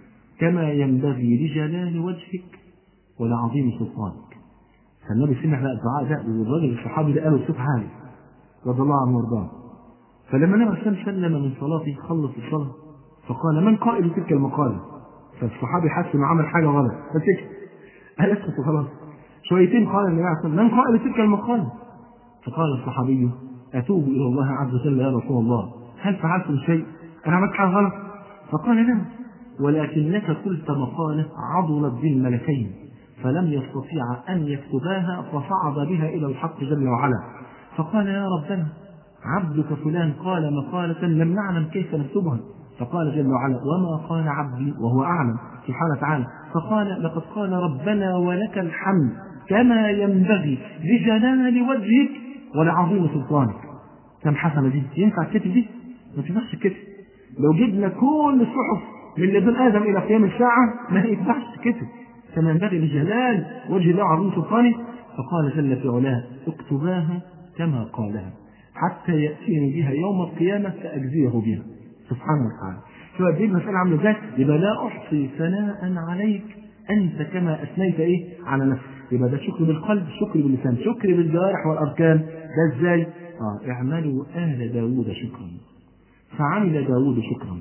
كما ينبغي لجلال وجهك ولعظيم سلطانك فالنبي سمع بقى الدعاء ده والراجل الصحابي ده قاله بصوت عالي رضي الله عنه وارضاه فلما النبي صلى سلم من صلاته خلص الصلاه فقال من قائل تلك المقاله فالصحابي حس انه عمل حاجه غلط فسكت قال اسكت وخلاص شويتين قال النبي عليه الصلاه من قائل تلك المقاله فقال الصحابي اتوب الى الله عز وجل يا رسول الله هل فعلتم شيء؟ انا عملت حاجه غلط؟ فقال لا ولكنك قلت مقالة عضلت بالملكين فلم يستطيع أن يكتباها فصعد بها إلى الحق جل وعلا فقال يا ربنا عبدك فلان قال مقالة لم نعلم كيف نكتبها فقال جل وعلا وما قال عبدي وهو أعلم سبحانه وتعالى فقال لقد قال ربنا ولك الحمد كما ينبغي لجلال وجهك ولعظيم سلطانك كم حسنة دي ينفع الكتب دي ما تنفعش الكتب لو جبنا كل الصحف من لدن آدم إلى قيام الساعة ما ينفعش الكتب كما ينبغي لجلال وجه الله وعظيم سلطانه فقال جل في علاه اكتباها كما قالها حتى يأتيني بها يوم القيامة فأجزيه بها سبحانه وتعالى شو دي المسألة عاملة ازاي؟ يبقى لا أحصي ثناء عليك أنت كما أثنيت إيه على نفسك يبقى ده شكر بالقلب شكر باللسان شكر بالجوارح والأركان ده ازاي؟ آه اعملوا آل داوود شكرا فعمل داوود شكرا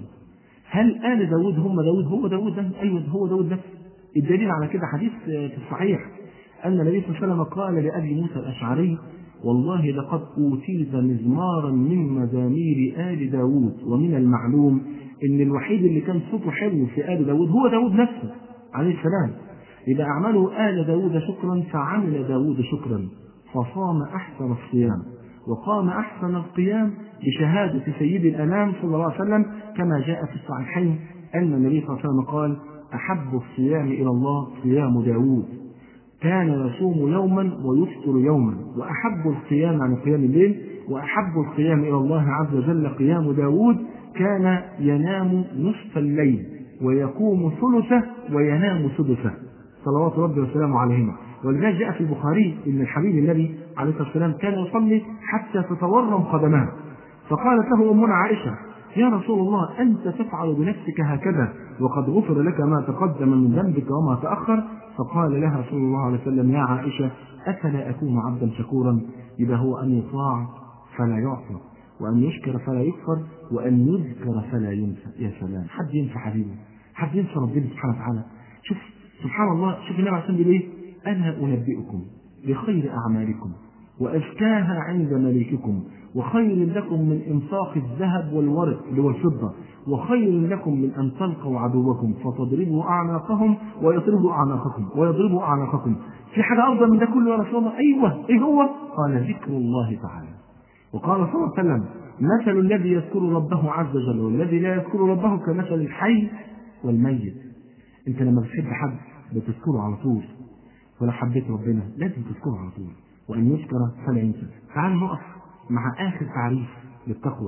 هل آل داوود هم داوود هو داوود ده؟ أيوه هو داوود نفسه الدليل على كده حديث في الصحيح أن النبي صلى الله عليه وسلم قال لأبي موسى الأشعري والله لقد أوتيت مزمارا من مزامير آل داود ومن المعلوم أن الوحيد اللي كان صوته حلو في آل داود هو داود نفسه عليه السلام إذا أعملوا آل داود شكرا فعمل داود شكرا فصام أحسن الصيام وقام أحسن القيام بشهادة سيد الأنام صلى الله عليه وسلم كما جاء في الصحيحين أن النبي صلى الله عليه وسلم قال أحب الصيام إلى الله صيام داود كان يصوم يوما ويفطر يوما وأحب القيام عن قيام الليل وأحب القيام إلى الله عز وجل قيام داود كان ينام نصف الليل ويقوم ثلثه وينام سدسه صلوات ربي وسلامه عليهما ولذلك جاء في البخاري ان الحبيب النبي عليه الصلاه والسلام كان يصلي حتى تتورم قدماه فقالت له امنا عائشه يا رسول الله انت تفعل بنفسك هكذا وقد غفر لك ما تقدم من ذنبك وما تاخر فقال لها صلى الله عليه وسلم يا عائشه افلا اكون عبدا شكورا اذا هو ان يطاع فلا يعصى وان يشكر فلا يكفر وان يذكر فلا ينسى يا سلام حد ينسى حبيبي حد ينسى ربنا سبحانه وتعالى شوف سبحان الله شوف النبي عليه الصلاه والسلام أنا أنبئكم بخير أعمالكم وأزكاها عند مليككم وخير لكم من إنفاق الذهب والورق اللي هو الفضة وخير لكم من أن تلقوا عدوكم فتضربوا أعناقهم ويضربوا أعناقكم ويضربوا أعناقكم في حاجة أفضل من ده كله يا رسول الله أيوه إيه هو؟ قال ذكر الله تعالى وقال صلى الله عليه وسلم مثل الذي يذكر ربه عز وجل والذي لا يذكر ربه كمثل الحي والميت انت لما بتحب حد بتذكره على طول ولو حبيت ربنا لازم تذكره على طول وان يذكر فلا ينسى تعال نقف مع اخر تعريف للتقوى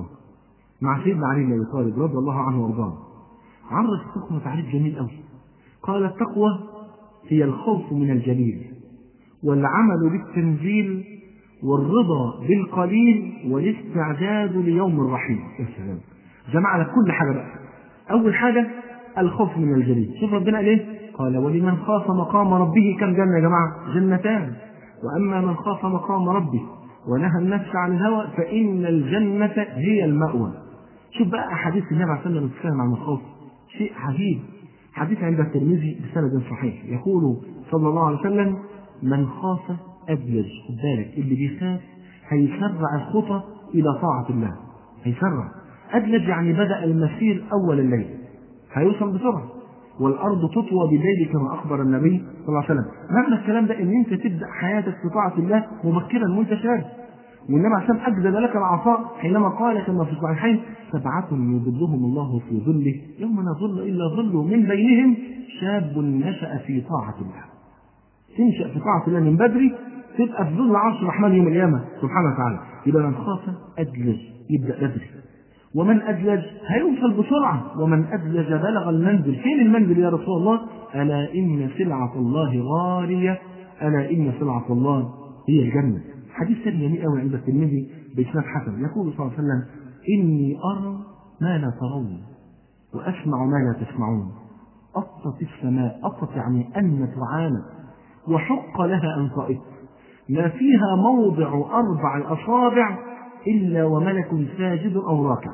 مع سيدنا علي بن ابي طالب رضي الله عنه وارضاه عرف التقوى تعريف جميل قوي قال التقوى هي الخوف من الجليل والعمل بالتنزيل والرضا بالقليل والاستعداد ليوم الرحيل يا سلام جمع لك كل حاجه بقى اول حاجه الخوف من الجليل شوف ربنا قال ايه قال ولمن خاف مقام ربه كم جنة يا جماعة جنتان وأما من خاف مقام ربه ونهى النفس عن الهوى فإن الجنة هي المأوى شوف بقى أحاديث النبي عليه الصلاة والسلام بتتكلم عن الخوف شيء عجيب حديث عند الترمذي بسند صحيح يقول صلى الله عليه وسلم من خاف أبلج خد بالك اللي بيخاف هيسرع الخطى إلى طاعة الله هيسرع أبلج يعني بدأ المسير أول الليل هيوصل بسرعة والارض تطوى بالليل كما اخبر النبي صلى الله عليه وسلم معنى الكلام ده ان انت تبدا حياتك في طاعه الله مبكرا وانت شاب والنبي عليه الصلاه اجزل لك العطاء حينما قال كما في الصحيحين سبعه يظلهم الله في ظله يوم لا ظل الا ظله من بينهم شاب نشا في طاعه الله تنشا في طاعه الله من بدري تبقى في ظل عرش الرحمن يوم القيامه سبحانه وتعالى يبقى من خاف ادلج يبدا بدري ومن أدلج هيوصل بسرعة ومن أدلج بلغ المنزل فين المنزل يا رسول الله ألا إن سلعة الله غالية ألا إن سلعة الله هي الجنة حديث ثاني جميل قوي عند الترمذي بإسناد حسن يقول صلى الله عليه وسلم إني أرى ما لا ترون وأسمع ما لا تسمعون أطت السماء أطت يعني أن تعانى وحق لها أن تئت ما فيها موضع أربع أصابع إلا وملك ساجد أو راكع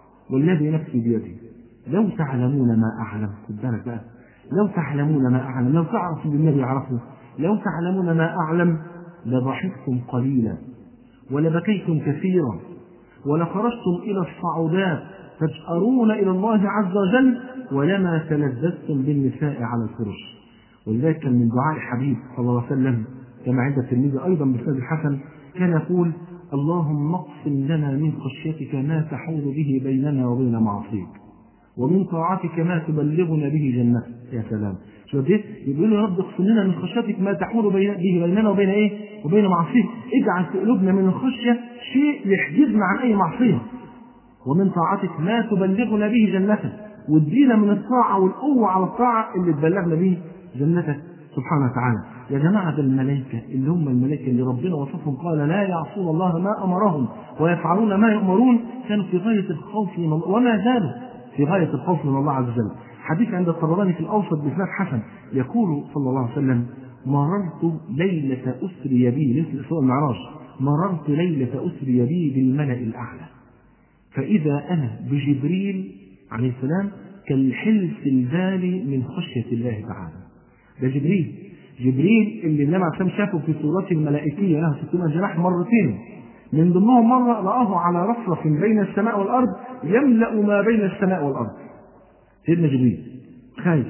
والذي نفسي بيده لو تعلمون ما أعلم خد بالك بقى لو تعلمون ما أعلم لو تعرفوا بالنبي يعرفه لو تعلمون ما أعلم لضحكتم قليلا ولبكيتم كثيرا ولخرجتم إلى الصعودات تجأرون إلى الله عز وجل ولما تلذذتم بالنساء على الفرش ولذلك كان من دعاء الحبيب صلى الله عليه وسلم كما عند الترمذي أيضا بسند الحسن كان يقول اللهم اقسم لنا من خشيتك ما تحول به بيننا وبين معصيك ومن طاعتك ما تبلغنا به جنتك يا سلام شوف دي يقول يا رب اقسم لنا من خشيتك ما تحول بين به بيننا وبين ايه وبين معصيتك اجعل في قلوبنا من الخشيه شيء يحجزنا عن اي معصيه ومن طاعتك ما تبلغنا به جنتك وادينا من الطاعه والقوه على الطاعه اللي تبلغنا به جنتك سبحانه وتعالى يا جماعة ده الملائكة اللي هم الملائكة اللي ربنا وصفهم قال لا يعصون الله ما أمرهم ويفعلون ما يؤمرون كانوا في غاية الخوف من الله وما زالوا في غاية الخوف من الله عز وجل حديث عند الطبراني في الأوسط بإسناد حسن يقول صلى الله عليه وسلم مررت ليلة أسري بي مثل سوء المعراج مررت ليلة أسري بي بالملأ الأعلى فإذا أنا بجبريل عليه السلام كالحلف البالي من خشية الله تعالى ده جبريل جبريل اللي النبي عليه الصلاه شافه في صورته الملائكيه له 600 جناح مرتين من ضمنهم مره راه على رفرف بين السماء والارض يملا ما بين السماء والارض سيدنا جبريل خايف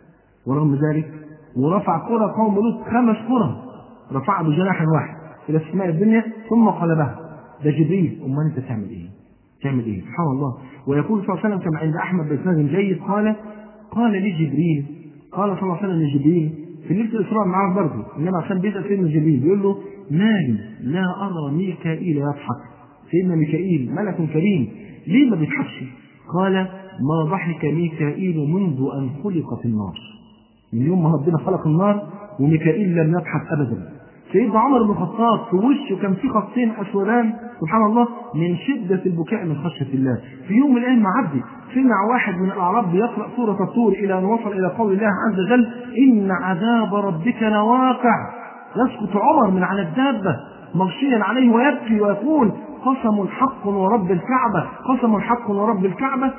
ورغم ذلك ورفع قرى قوم لوط خمس قرى رفعها بجناح واحد الى السماء الدنيا ثم قلبها ده جبريل امال انت تعمل ايه؟ تعمل ايه؟ سبحان الله ويقول صلى الله عليه وسلم كما عند احمد باسناد جيد قال قال لي جبريل قال صلى الله عليه وسلم لجبريل في ليله الاسراء معاه برضه النبي عشان بيسال سيدنا جبريل بيقول له مالي لا ارى ميكائيل يضحك سيدنا ميكائيل ملك كريم ليه ما بيضحكش؟ قال ما ضحك ميكائيل منذ ان خلق في النار من يوم ما ربنا خلق النار وميكائيل لم يضحك ابدا سيدنا عمر بن الخطاب في وشه كان في خطين اسودان سبحان الله من شده البكاء من خشيه الله في يوم من الايام معدي سمع واحد من الاعراب بيقرا سوره الطور الى ان وصل الى قول الله عز وجل ان عذاب ربك لواقع يسقط عمر من على الدابه مغشيا عليه ويبكي ويقول قسم حق ورب الكعبه قسم حق ورب الكعبه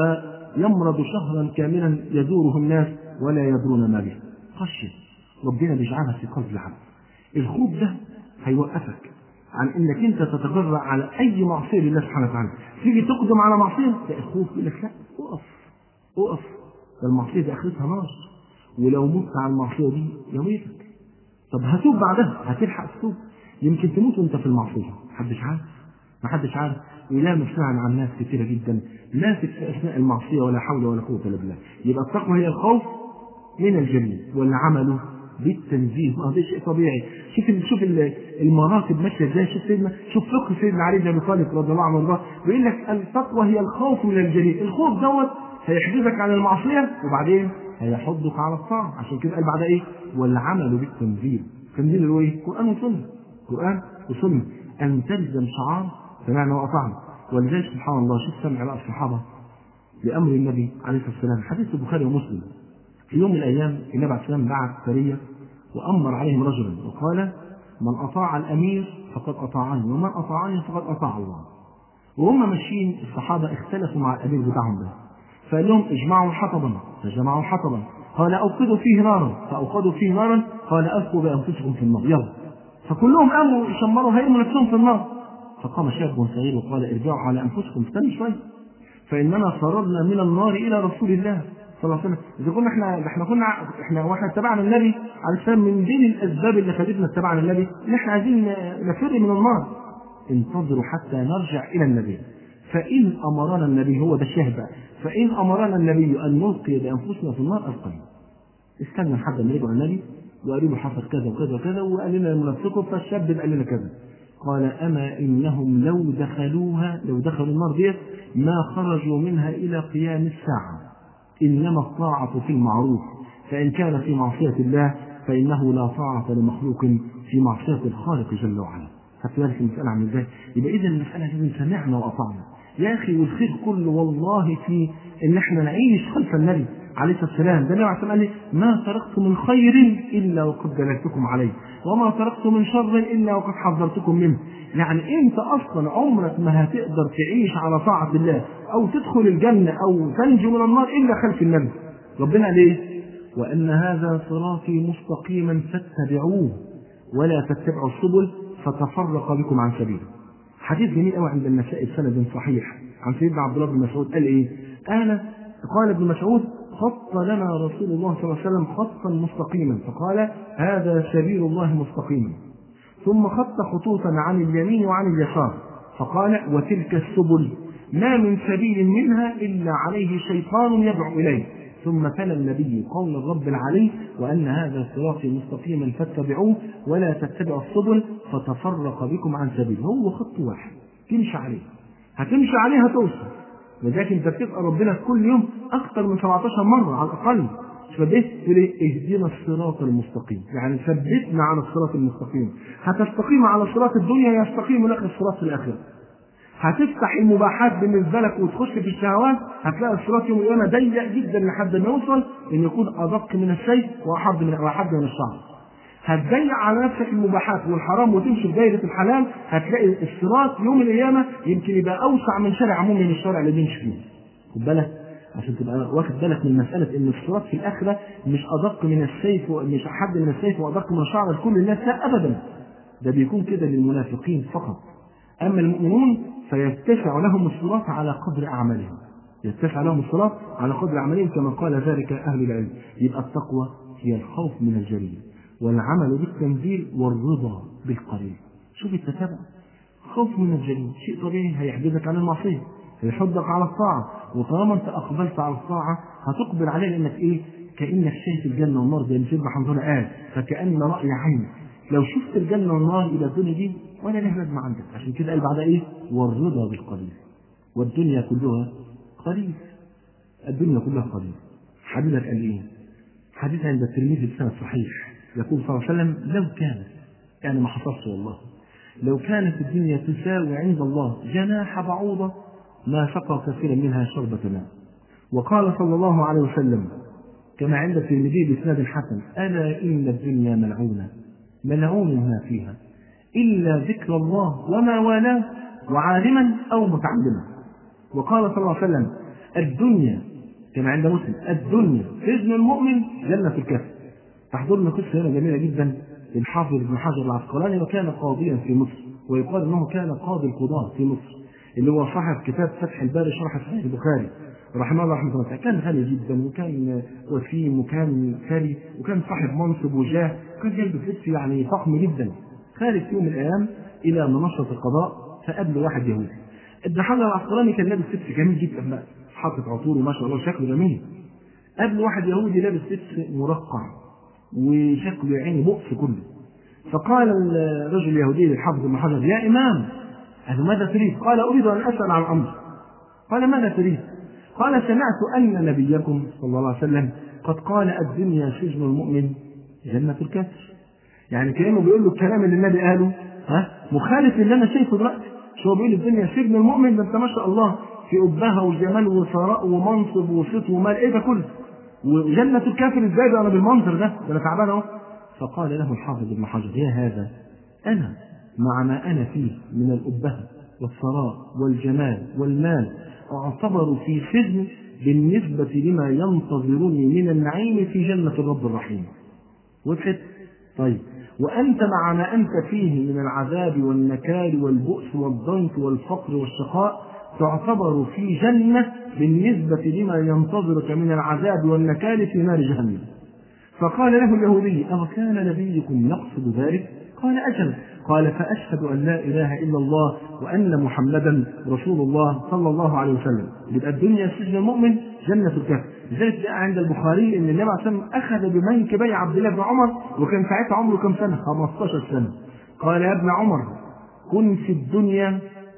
ويمرض شهرا كاملا يزوره الناس ولا يدرون ما به خشيه ربنا بيجعلها في قلب العبد الخوف ده هيوقفك عن انك انت تتجرأ على اي معصيه لله سبحانه وتعالى تيجي تقدم على معصيه تلاقي الخوف يقول لك لا اقف اقف ده المعصيه دي اخرتها نار ولو مت على المعصيه دي يميتك طب هتوب بعدها هتلحق تتوب يمكن تموت وانت في المعصيه محدش عارف محدش عارف ولا مسمعنا عن ناس كثيره جدا ماتت في اثناء المعصيه ولا حول ولا قوه الا بالله يبقى التقوى هي الخوف من الجنه والعمل بالتنزيه ما ده شيء طبيعي شوف ال شوف ال المراتب ماشيه ازاي شوف سيدنا شوف فقه سيدنا علي بن ابي طالب رضي الله عنه وارضاه بيقول لك التقوى هي الخوف من الجليل الخوف دوت هيحجزك عن المعصيه وبعدين هيحضك على الطاعه عشان كده قال بعدها ايه والعمل بالتنزيل التنزيل اللي هو ايه قران وسنه قران وسنه ان تلزم شعار سمعنا واطعنا ولذلك سبحان الله شوف سمع بقى الصحابه لامر النبي عليه الصلاه والسلام حديث البخاري ومسلم في يوم من الايام النبي عليه السلام بعث سريه وامر عليهم رجلا وقال من اطاع الامير فقد اطاعني ومن اطاعني فقد اطاع الله وهم ماشيين الصحابه اختلفوا مع الامير بتاعهم ده فقال لهم اجمعوا حطبا فجمعوا حطبا قال اوقدوا فيه نارا فاوقدوا فيه نارا قال القوا بانفسكم في النار يلا فكلهم قاموا يشمروا هيرموا نفسهم في النار فقام شاب صغير وقال ارجعوا على انفسكم استنوا شويه فاننا فررنا من النار الى رسول الله صلى الله عليه وسلم اذا كنا احنا احنا كنا احنا واحنا اتبعنا النبي عليه السلام من بين الاسباب اللي خلتنا اتبعنا النبي ان احنا عايزين نفر من النار انتظروا حتى نرجع الى النبي فان امرنا النبي هو ده الشاهد بقى فان امرنا النبي ان نلقي بانفسنا في النار القينا استنى لحد ما يرجع النبي وقالوا له حصل كذا وكذا وكذا وقال لنا منافقه فالشاب قال لنا كذا قال اما انهم لو دخلوها لو دخلوا النار ديت ما خرجوا منها الى قيام الساعه انما الطاعه في المعروف فان كان في معصيه الله فانه لا طاعه لمخلوق في معصيه الخالق جل وعلا خدت بالك المساله عامله ازاي؟ يبقى اذا المساله لازم سمعنا واطعنا يا اخي والخير كله والله في ان احنا نعيش خلف النبي عليه الصلاه والسلام ده النبي عليه الصلاه والسلام قال لي ما تركت من خير الا وقد دللتكم عليه وما تركت من شر الا وقد حذرتكم منه يعني انت اصلا عمرك ما هتقدر تعيش على طاعه الله او تدخل الجنه او تنجو من النار الا خلف النبي ربنا ليه وان هذا صراطي مستقيما فاتبعوه ولا تتبعوا السبل فتفرق بكم عن سبيله حديث جميل قوي عند النسائي بسند صحيح عن سيدنا عبد الله بن مسعود قال ايه؟ قال قال ابن مسعود خط لنا رسول الله صلى الله عليه وسلم خطا مستقيما فقال هذا سبيل الله مستقيما ثم خط خطوطا عن اليمين وعن اليسار فقال وتلك السبل ما من سبيل منها إلا عليه شيطان يدعو إليه ثم تلا النبي قول الرب العلي وأن هذا صراطي مستقيما فاتبعوه ولا تتبعوا السبل فتفرق بكم عن سبيله هو خط واحد تمشي عليه هتمشي عليه هتوصل لذلك انت بتسأل ربنا كل يوم أكثر من 17 مرة على الأقل فبس تقول ايه اهدنا الصراط المستقيم يعني ثبتنا على الصراط المستقيم هتستقيم على صراط الدنيا يستقيم لك الصراط في الآخرة هتفتح المباحات بالنسبه لك وتخش في الشهوات هتلاقي الصراط يوم القيامه ضيق جدا لحد ما يوصل ان يكون ادق من السيف واحد من واحد من الشعر. هتضيق على نفسك المباحات والحرام وتمشي في دايره الحلال هتلاقي الصراط يوم القيامه يمكن يبقى اوسع من شارع عمومي من الشارع اللي بيمشي فيه. خد بالك عشان تبقى واخد بالك من مساله ان الصراط في الاخره مش ادق من السيف ومش حد من السيف وادق من الشعر لكل الناس لا ابدا. ده بيكون كده للمنافقين فقط. اما المؤمنون فيتسع لهم الصراط على قدر أعمالهم يتسع لهم الصراط على قدر أعمالهم كما قال ذلك أهل العلم يبقى التقوى هي الخوف من الجليل والعمل بالتنزيل والرضا بالقليل شوف التتابع خوف من الجليل شيء طبيعي هيحجزك عن المعصية هيحضك على الطاعة وطالما انت أقبلت على الطاعة هتقبل عليه لأنك إيه كأنك شايف الجنة والنار زي ما سيدنا حنظلة قال فكأن رأي عين لو شفت الجنة والنار إلى الدنيا دي ولا له لازمة عندك عشان كده قال بعدها إيه والرضا بالقليل والدنيا كلها قليل الدنيا كلها قليل حديثك قال إيه حديث عند الترمذي بسند صحيح يقول صلى الله عليه وسلم لو كانت يعني ما حصلش والله لو كانت الدنيا تساوي عند الله جناح بعوضة ما سقى كثيرا منها شربة ماء وقال صلى الله عليه وسلم كما عند الترمذي بإسناد حسن ألا إن الدنيا ملعونة ملعون ما فيها إلا ذكر الله وما والاه وعالما أو متعلما وقال صلى الله عليه وسلم الدنيا كما عند مسلم الدنيا سجن المؤمن جنة الكافر تحضرنا قصة هنا جميلة جدا للحافظ ابن حجر العسقلاني وكان قاضيا في مصر ويقال انه كان قاضي القضاة في مصر اللي هو صاحب كتاب فتح الباري شرح صحيح البخاري رحمه الله رحمه الله كان غني جدا وكان وسيم وكان ثري وكان صاحب منصب وجاه وكان جلد لبس يعني فخم جدا خارج في يوم من الايام الى منصه القضاء فقابله واحد يهودي ابن حجر العسقلاني كان لابس لبس جميل جدا بقى حاطط عطور وما شاء الله شكله جميل قابل واحد يهودي لابس لبس مرقع وشكله يعني بؤس كله فقال الرجل اليهودي للحافظ ابن حجر يا امام قال ماذا تريد؟ قال اريد ان اسال عن امر قال ماذا تريد؟ قال سمعت ان نبيكم صلى الله عليه وسلم قد قال الدنيا سجن المؤمن جنة الكافر يعني كانه بيقول له الكلام اللي النبي قاله ها مخالف للي انا شايفه دلوقتي مش هو بيقول الدنيا سجن المؤمن ده انت ما شاء الله في أبها وجمال وثراء ومنصب وصيت ومال ايه ده كله وجنة الكافر ازاي ده انا بالمنظر ده ده انا تعبان اهو فقال له الحافظ ابن حجر يا هذا انا مع ما انا فيه من الأبهة والثراء والجمال والمال اعتبر في سجن بالنسبة لما ينتظرني من النعيم في جنة الرب الرحيم وضحت طيب وأنت مع ما أنت فيه من العذاب والنكال والبؤس والضنك والفقر والشقاء تعتبر في جنة بالنسبة لما ينتظرك من العذاب والنكال في نار جهنم فقال له اليهودي أو كان نبيكم يقصد ذلك قال أجل قال فأشهد أن لا إله إلا الله وأن محمدا رسول الله صلى الله عليه وسلم يبقى الدنيا سجن المؤمن جنة الكافر لذلك جاء عند البخاري ان النبي عليه الصلاه والسلام اخذ بمنكبي عبد الله بن عمر وكان ساعتها عمره كم سنه؟ 15 سنه. قال يا ابن عمر كن في الدنيا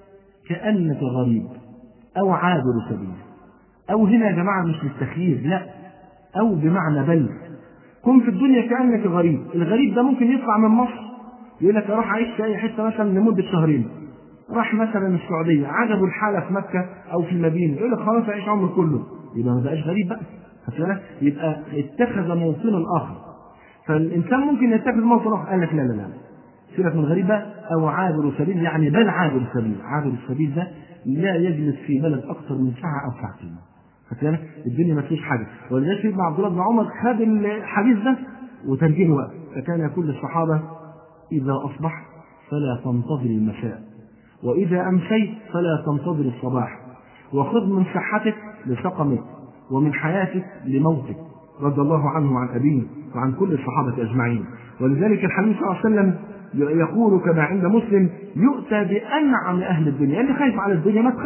كانك غريب او عابر سبيل. او هنا يا جماعه مش للتخيير لا او بمعنى بل كن في الدنيا كانك غريب، الغريب ده ممكن يطلع من مصر يقول لك اروح اعيش في اي حته مثلا لمده شهرين. راح مثلا السعوديه عجبه الحاله في مكه او في المدينه يقول لك خلاص اعيش عمري كله يبقى ما بقاش غريب بقى بالك يبقى اتخذ موطنا اخر فالانسان ممكن يتخذ موطن اخر قال لك لا لا لا سيبك من غريب بقى او عابر سبيل يعني بل عابر سبيل عابر السبيل ده لا يجلس في بلد اكثر من ساعه او ساعتين فكان الدنيا ما فيش حاجه ولذلك سيدنا عبد الله بن عمر خد الحديث ده وترجمه بقى فكان يقول للصحابه اذا اصبحت فلا تنتظر المساء واذا امسيت فلا تنتظر الصباح وخذ من صحتك لسقمك ومن حياتك لموتك رضي الله عنه وعن أبيه وعن كل الصحابة أجمعين ولذلك الحبيب صلى الله عليه وسلم يقول كما عند مسلم يؤتى بأنعم أهل الدنيا اللي خايف على الدنيا ما تخافش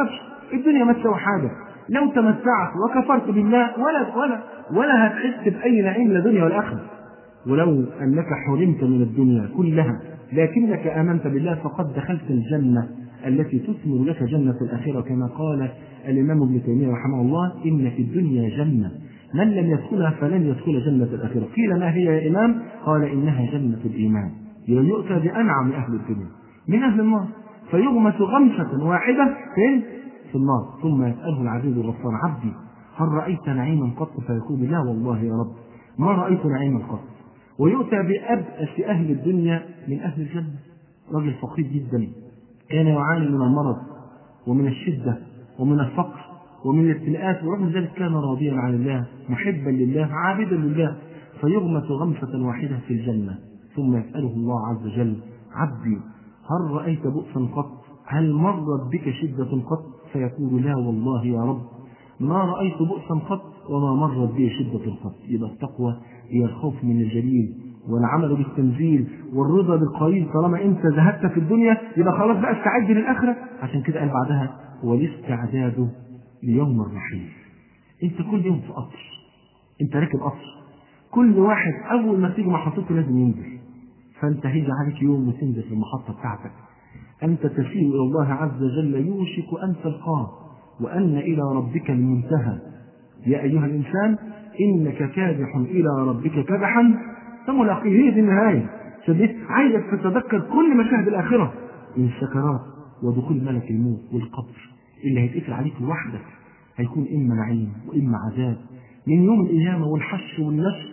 الدنيا ما تساوي حاجة لو تمتعت وكفرت بالله ولا ولا ولا هتحس بأي نعيم لا دنيا ولا آخرة ولو أنك حرمت من الدنيا كلها لكنك آمنت بالله فقد دخلت الجنة التي تثمر لك جنة الآخرة كما قال الإمام ابن تيمية رحمه الله إن في الدنيا جنة من لم يدخلها فلن يدخل جنة الآخرة قيل ما هي يا إمام قال إنها جنة الإيمان يبقى يؤتى بأنعم أهل الدنيا من أهل النار فيغمس غمسة واحدة فين؟ في النار ثم يسأله العزيز الغفار عبدي هل رأيت نعيما قط فيقول لا والله يا رب ما رأيت نعيما قط ويؤتى بأبأس أهل الدنيا من أهل الجنة رجل فقير جدا كان يعاني من المرض ومن الشدة ومن الفقر ومن الابتلاءات ورغم ذلك كان راضيا عن الله محبا لله عابدا لله فيغمس غمسة واحدة في الجنة ثم يسأله الله عز وجل عبدي هل رأيت بؤسا قط هل مرت بك شدة قط فيقول لا والله يا رب ما رأيت بؤسا قط وما مرت بي شدة قط يبقى التقوى هي الخوف من الجليل والعمل بالتنزيل والرضا بالقليل طالما انت ذهبت في الدنيا يبقى خلاص بقى استعد للاخره عشان كده قال بعدها والاستعداد ليوم الرحيل انت كل يوم في قطر انت راكب قطر كل واحد اول ما تيجي محطته لازم ينزل فانت هيجي عليك يوم وتنزل في المحطه بتاعتك انت تسير الى الله عز وجل يوشك ان تلقاه وان الى ربك المنتهى يا ايها الانسان انك كادح الى ربك كدحا فملاقيه هي دي النهايه شديد عايزك تتذكر كل مشاهد الاخره من السكرات ودخول ملك الموت والقبر اللي هيتقفل عليك لوحدك هيكون اما نعيم واما عذاب من يوم القيامه والحش والنشر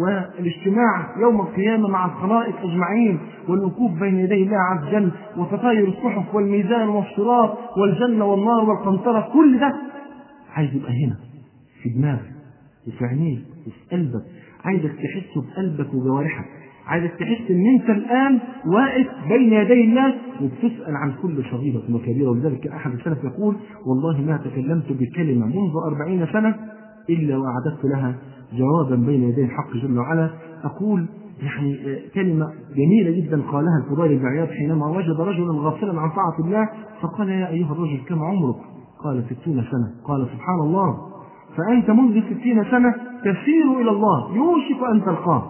والاجتماع يوم القيامه مع الخلائق اجمعين والوقوف بين يدي الله عز وجل وتطاير الصحف والميزان والصراط والجنه والنار والقنطره كل ده عايز يبقى هنا في دماغك وفي عينيك وفي قلبك عايزك تحسه بقلبك وجوارحك عايزك تحس ان انت الان واقف بين يدي الله وبتسال عن كل صغيره وكبيره ولذلك احد السلف يقول والله ما تكلمت بكلمه منذ أربعين سنه الا واعددت لها جوابا بين يدي الحق جل وعلا اقول يعني كلمة جميلة جدا قالها الفضيل بن عياض حينما وجد رجلا غافلا عن طاعة الله فقال يا أيها الرجل كم عمرك؟ قال ستون سنة قال سبحان الله فأنت منذ ستين سنة تسير إلى الله يوشك أن تلقاه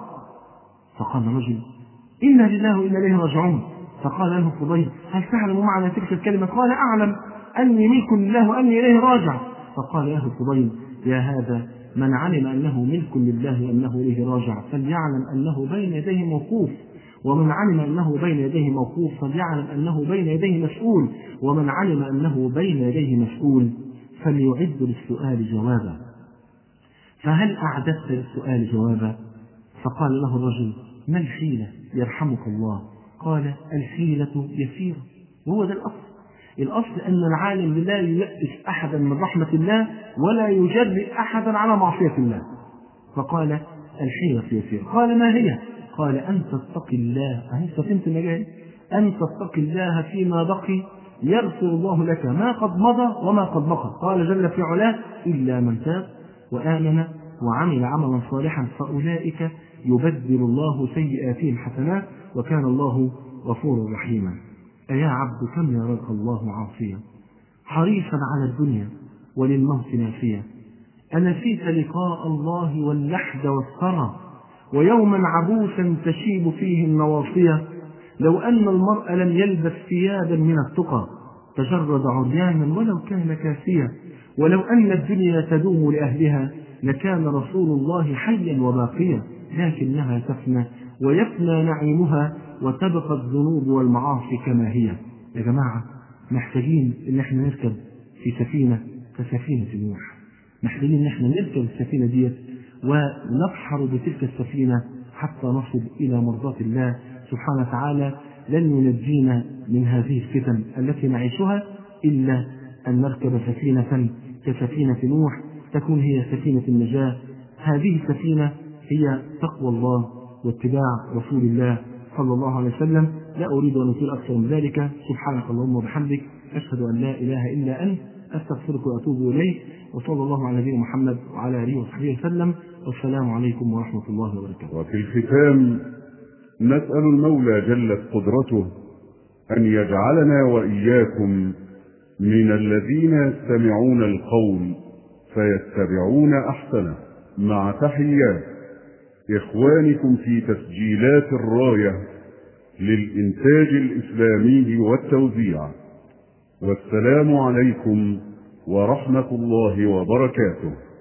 فقال رجل إنا لله وإنا إليه راجعون فقال له فضيل هل تعلم معنى تلك الكلمة قال أعلم أني ملك لله وأني إليه راجع فقال له فضيل يا هذا من علم أنه ملك لله وأنه إليه راجع فليعلم أنه بين يديه موقوف ومن علم أنه بين يديه موقوف فليعلم أنه بين يديه مسؤول ومن علم أنه بين يديه مسؤول فليعد للسؤال جوابا فهل أعددت للسؤال جوابا فقال له الرجل ما الحيلة يرحمك الله قال الحيلة يسيرة وهو ده الأصل الأصل أن العالم لا ييأس أحدا من رحمة الله ولا يجرئ أحدا على معصية الله فقال الحيلة يسيرة قال ما هي قال أن تتقي الله أهي سفينة النجاة أن تتقي الله فيما بقي يغفر الله لك ما قد مضى وما قد بقى قال جل في علاه إلا من تاب وآمن وعمل عملا صالحا فأولئك يبدل الله سيئاتهم حسنات وكان الله غفورا رحيما أيا عبد كم يراك الله عاصيا حريصا على الدنيا وللموت ناسيا أنسيت لقاء الله واللحد والثرى ويوما عبوسا تشيب فيه النواصية لو أن المرء لم يلبس ثيابا من التقى تجرد عريانا ولو كان كاسيا ولو أن الدنيا تدوم لأهلها لكان رسول الله حيا وباقيا لكنها تفنى ويفنى نعيمها وتبقى الذنوب والمعاصي كما هي يا جماعة محتاجين ان احنا نركب في سفينة كسفينة نوح محتاجين ان احنا نركب السفينة ديت ونبحر بتلك السفينة حتى نصل إلى مرضاة الله سبحانه وتعالى لن ينجينا من هذه الفتن التي نعيشها إلا أن نركب سفينة كسفينة نوح تكون هي سفينة النجاة هذه السفينة هي تقوى الله واتباع رسول الله صلى الله عليه وسلم لا أريد أن أطيل أكثر من ذلك سبحانك اللهم وبحمدك أشهد أن لا إله إلا أنت أستغفرك وأتوب إليك وصلى الله على نبينا محمد وعلى آله وصحبه وسلم والسلام عليكم ورحمة الله وبركاته وفي الختام نسأل المولى جلت قدرته أن يجعلنا وإياكم من الذين يستمعون القول فيتبعون أحسنه مع تحيات إخوانكم في تسجيلات الراية للإنتاج الإسلامي والتوزيع والسلام عليكم ورحمة الله وبركاته